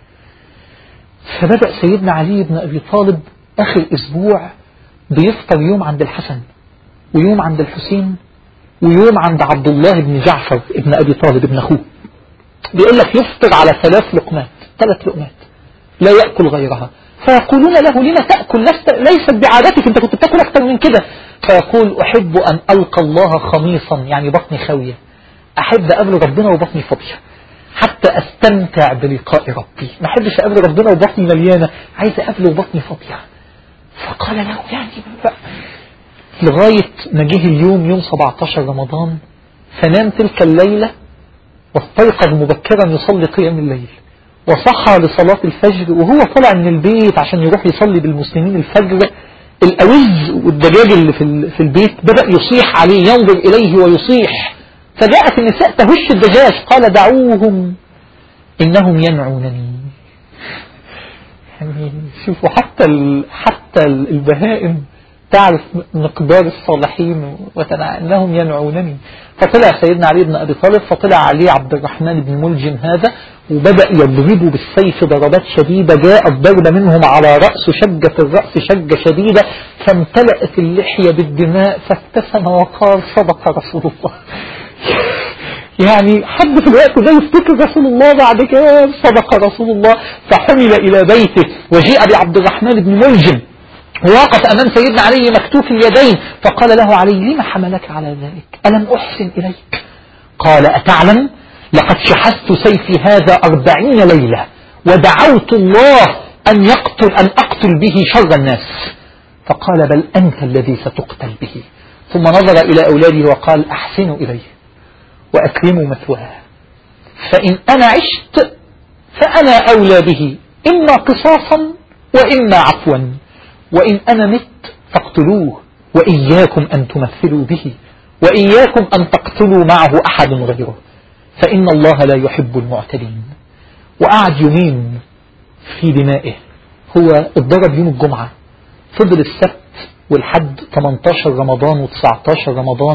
فبدا سيدنا علي بن ابي طالب اخر اسبوع بيفطر يوم عند الحسن ويوم عند الحسين ويوم عند عبد الله بن جعفر ابن أبي طالب ابن أخوه بيقول لك يفطر على ثلاث لقمات ثلاث لقمات لا يأكل غيرها فيقولون له لما تأكل لست ليست بعادتك انت كنت بتاكل أكثر من كده فيقول أحب أن ألقى الله خميصا يعني بطني خاوية أحب أقابل ربنا وبطني فاضية حتى أستمتع بلقاء ربي ما أحبش أقابل ربنا وبطني مليانة عايز أقابله وبطني فاضية فقال له يعني لغاية ما جه اليوم يوم 17 رمضان فنام تلك الليلة واستيقظ مبكرا يصلي قيام الليل وصحى لصلاة الفجر وهو طلع من البيت عشان يروح يصلي بالمسلمين الفجر الأوز والدجاج اللي في, في البيت بدأ يصيح عليه ينظر إليه ويصيح فجاءت النساء تهش الدجاج قال دعوهم إنهم ينعونني يعني شوفوا حتى حتى البهائم تعرف مقدار الصالحين وتنعنهم ينعونني فطلع سيدنا علي بن أبي طالب فطلع عليه عبد الرحمن بن ملجم هذا وبدأ يضربه بالسيف ضربات شديدة جاءت ضربة منهم على رأسه شجة الرأس شجة شديدة فامتلأت اللحية بالدماء فابتسم وقال صدق رسول الله يعني حد في الوقت ده يفتكر رسول الله بعد كده صدق رسول الله فحمل إلى بيته وجيء بعبد الرحمن بن ملجم ووقف أمام سيدنا علي مكتوف اليدين فقال له علي لما حملك على ذلك ألم أحسن إليك قال أتعلم لقد شحذت سيفي هذا أربعين ليلة ودعوت الله أن يقتل أن أقتل به شر الناس فقال بل أنت الذي ستقتل به ثم نظر إلى أولاده وقال أحسنوا إليه وأكرموا مثواه فإن أنا عشت فأنا أولى به إما قصاصا وإما عفوا وإن أنا مت فاقتلوه وإياكم أن تمثلوا به وإياكم أن تقتلوا معه أحد غيره فإن الله لا يحب المعتدين وقعد يومين في دمائه هو اتضرب يوم الجمعة فضل السبت والحد 18 رمضان و19 رمضان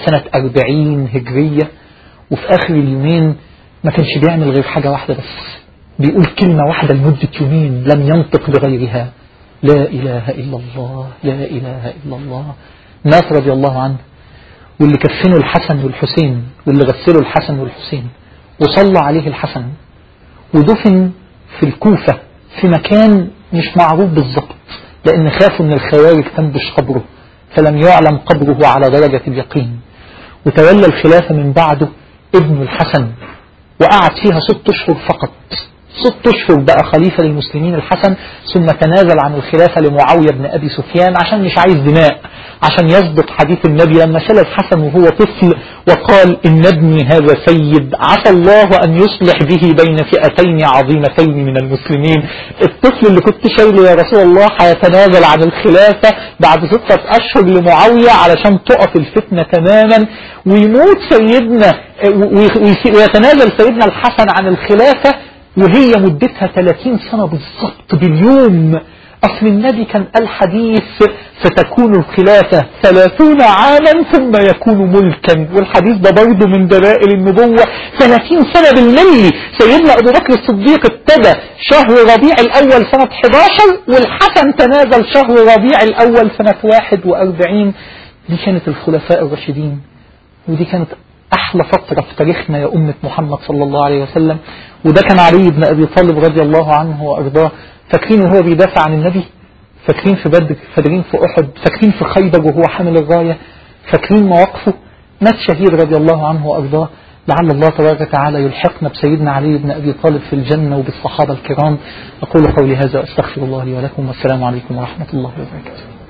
سنة 40 هجرية وفي آخر اليومين ما كانش بيعمل غير حاجة واحدة بس بيقول كلمة واحدة لمدة يومين لم ينطق بغيرها لا إله إلا الله لا إله إلا الله مات رضي الله عنه واللي كفنوا الحسن والحسين واللي غسلوا الحسن والحسين وصلى عليه الحسن ودفن في الكوفة في مكان مش معروف بالظبط لأن خافوا أن الخوارج تنبش قبره فلم يعلم قبره على درجة اليقين وتولى الخلافة من بعده ابن الحسن وقعد فيها ست أشهر فقط ست أشهر بقى خليفة للمسلمين الحسن ثم تنازل عن الخلافة لمعاوية بن أبي سفيان عشان مش عايز دماء عشان يصدق حديث النبي لما شال الحسن وهو طفل وقال إن ابني هذا سيد عسى الله أن يصلح به بين فئتين عظيمتين من المسلمين الطفل اللي كنت شايله يا رسول الله هيتنازل عن الخلافة بعد ستة أشهر لمعاوية علشان تقف الفتنة تماما ويموت سيدنا ويتنازل سيدنا الحسن عن الخلافة وهي مدتها 30 سنة بالضبط باليوم أصل النبي كان قال حديث ستكون الخلافة ثلاثون عاما ثم يكون ملكا والحديث ده برضه من دلائل النبوة 30 سنة بالملي سيدنا أبو بكر الصديق ابتدى شهر ربيع الأول سنة 11 والحسن تنازل شهر ربيع الأول سنة 41 دي كانت الخلفاء الراشدين ودي كانت أحلى فترة في تاريخنا يا أمة محمد صلى الله عليه وسلم وده كان علي بن أبي طالب رضي الله عنه وأرضاه فاكرين وهو بيدافع عن النبي فاكرين في بدر فاكرين في أحد فاكرين في خيبر وهو حامل الراية فاكرين مواقفه مات شهيد رضي الله عنه وأرضاه لعل الله تبارك وتعالى يلحقنا بسيدنا علي بن أبي طالب في الجنة وبالصحابة الكرام أقول قولي هذا أستغفر الله لي ولكم والسلام عليكم ورحمة الله وبركاته